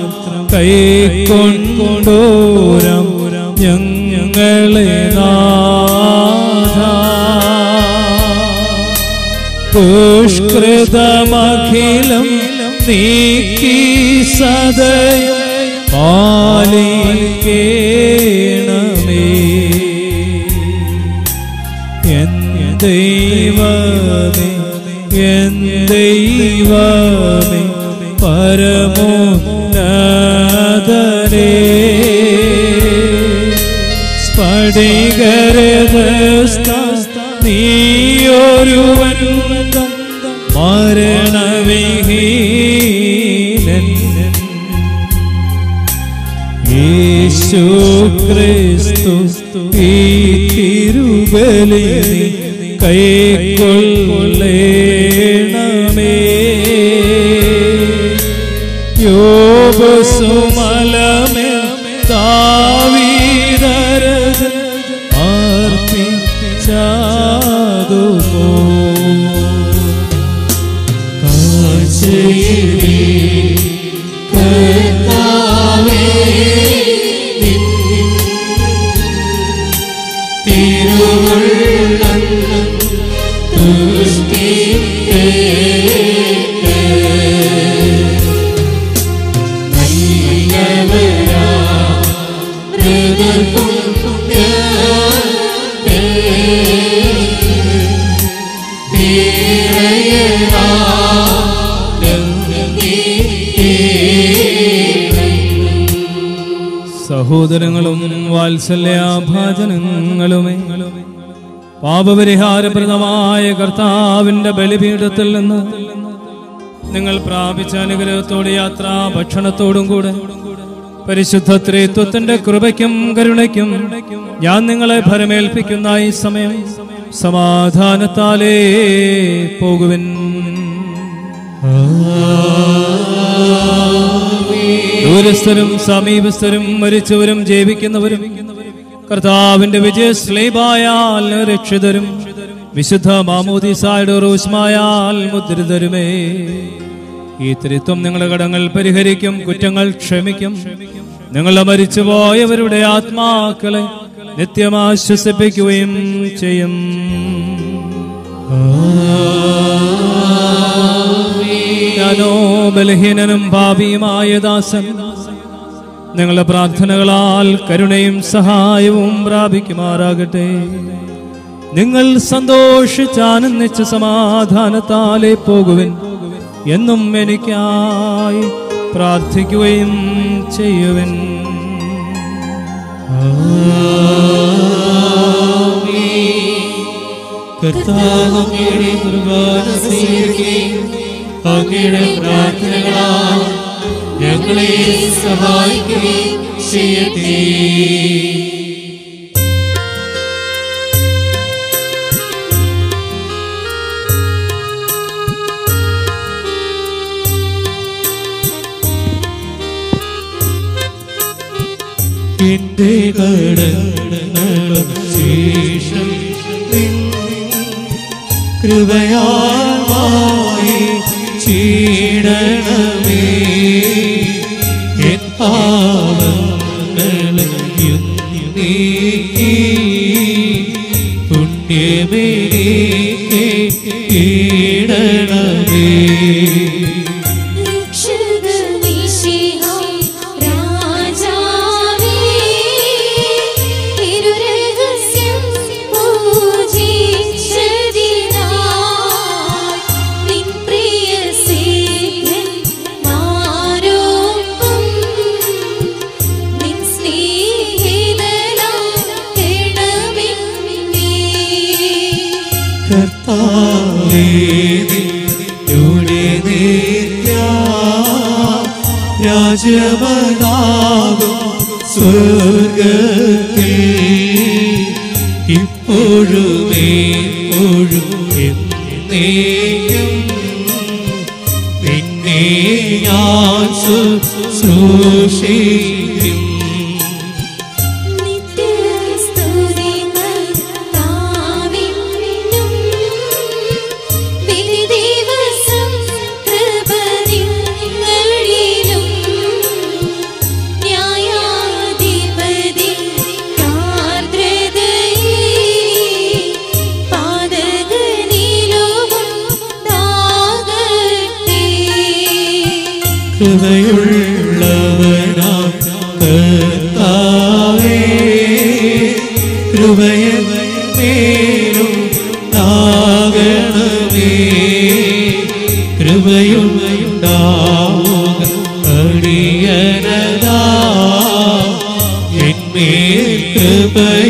കൈക്കൊണ്ടോരം ഞങ്ങളെ നാഥ പുഷ്കൃതമഖിലം നീക്കി സദയം പാലിക്കേണമേ എൻ ദൈവമേ എൻ ദൈവമേ പരമോന്നതരേ സ്ഫടികരദസ്ത നീയൊരുവൻ മരണവിഹീനൻ യേശു ക്രിസ്തു ഈ തിരുബലി നീ കൈക്കൊള്ളേണമേ യോബസുമലമേ ദാവീദരജ അർപ്പിച്ചാതുപോ സഹോദരങ്ങളും വാത്സല്യാഭാജനങ്ങളുമേ പാപപരിഹാരപ്രദമായ കർത്താവിന്റെ ബലിപീഠത്തിൽ നിന്ന് നിങ്ങൾ പ്രാപിച്ച അനുഗ്രഹത്തോടെ യാത്ര ഭക്ഷണത്തോടും കൂടെ പരിശുദ്ധ ത്രിത്വത്തിന്റെ കൃപയ്ക്കും കരുണയ്ക്കും ഞാൻ നിങ്ങളെ ഭരമേൽപ്പിക്കുന്ന ഈ സമയം സമാധാനത്താലേ പോകുവിൻ ദൂരസ്ഥരും സമീപസ്ഥരും മരിച്ചവരും ജീവിക്കുന്നവരും കർത്താവിന്റെ വിജയശ്ലീബായാൽ രക്ഷിതരും വിശുദ്ധ മാമോദിസായുടെ റൂഷ്മായാൽ മുദ്രിതരുമേ ഈ ത്രിത്വം നിങ്ങളുടെ കടങ്ങൾ പരിഹരിക്കും കുറ്റങ്ങൾ ക്ഷമിക്കും നിങ്ങളെ മരിച്ചുപോയവരുടെ ആത്മാക്കളെ നിത്യമാശ്വസിപ്പിക്കുകയും ചെയ്യും ഞാനോ ബലഹീനനും ഭാവിയുമായ ദാസൻ നിങ്ങളുടെ പ്രാർത്ഥനകളാൽ കരുണയും സഹായവും പ്രാപിക്കുമാറാകട്ടെ നിങ്ങൾ സന്തോഷിച്ചാനന്ദിച്ച് സമാധാനത്താലേ പോകുവിൻ എന്നും എനിക്കായി പ്രാർത്ഥിക്കുകയും ചെയ്യുവിൻ കർത്താവ് അങ്ങയുടെ കുർബാന സ്വീകരിക്കുകയും അങ്ങയുടെ പ്രാർത്ഥനകളാൽ ഞങ്ങളെ സഹായിക്കുകയും ചെയ്യട്ടെ എന്റെ കടങ്ങളും ശേഷം കൃപയായി ചീടണമേ എൻ പാവങ്ങളെയും നീക്കി പുണ്യമേ കീടണമേ കർത്താവേ നിന്നുടെ രാജമനാകും സ്വർഗത്തിൽ ഇപ്പോഴുമേ എപ്പോഴും എന്നേക്കും നിന്നെ ഞാൻ ശുശ്രൂഷിക്കും നിത്യസ്തുതികൾ താവിന്നും വിധിദിവസം കൃപതിങ്ങളിലും ന്യായാധിപതി ആർദ്രതയേ പാതകനിലുമുണ്ടാകട്ടെ കൃപയുള്ളവനാം കർത്താവേ കൃപയൻ മേലും താകണമേ കൃപയുണ്ടാവുക അടിയനതാ എന്മേൽ കൃപയ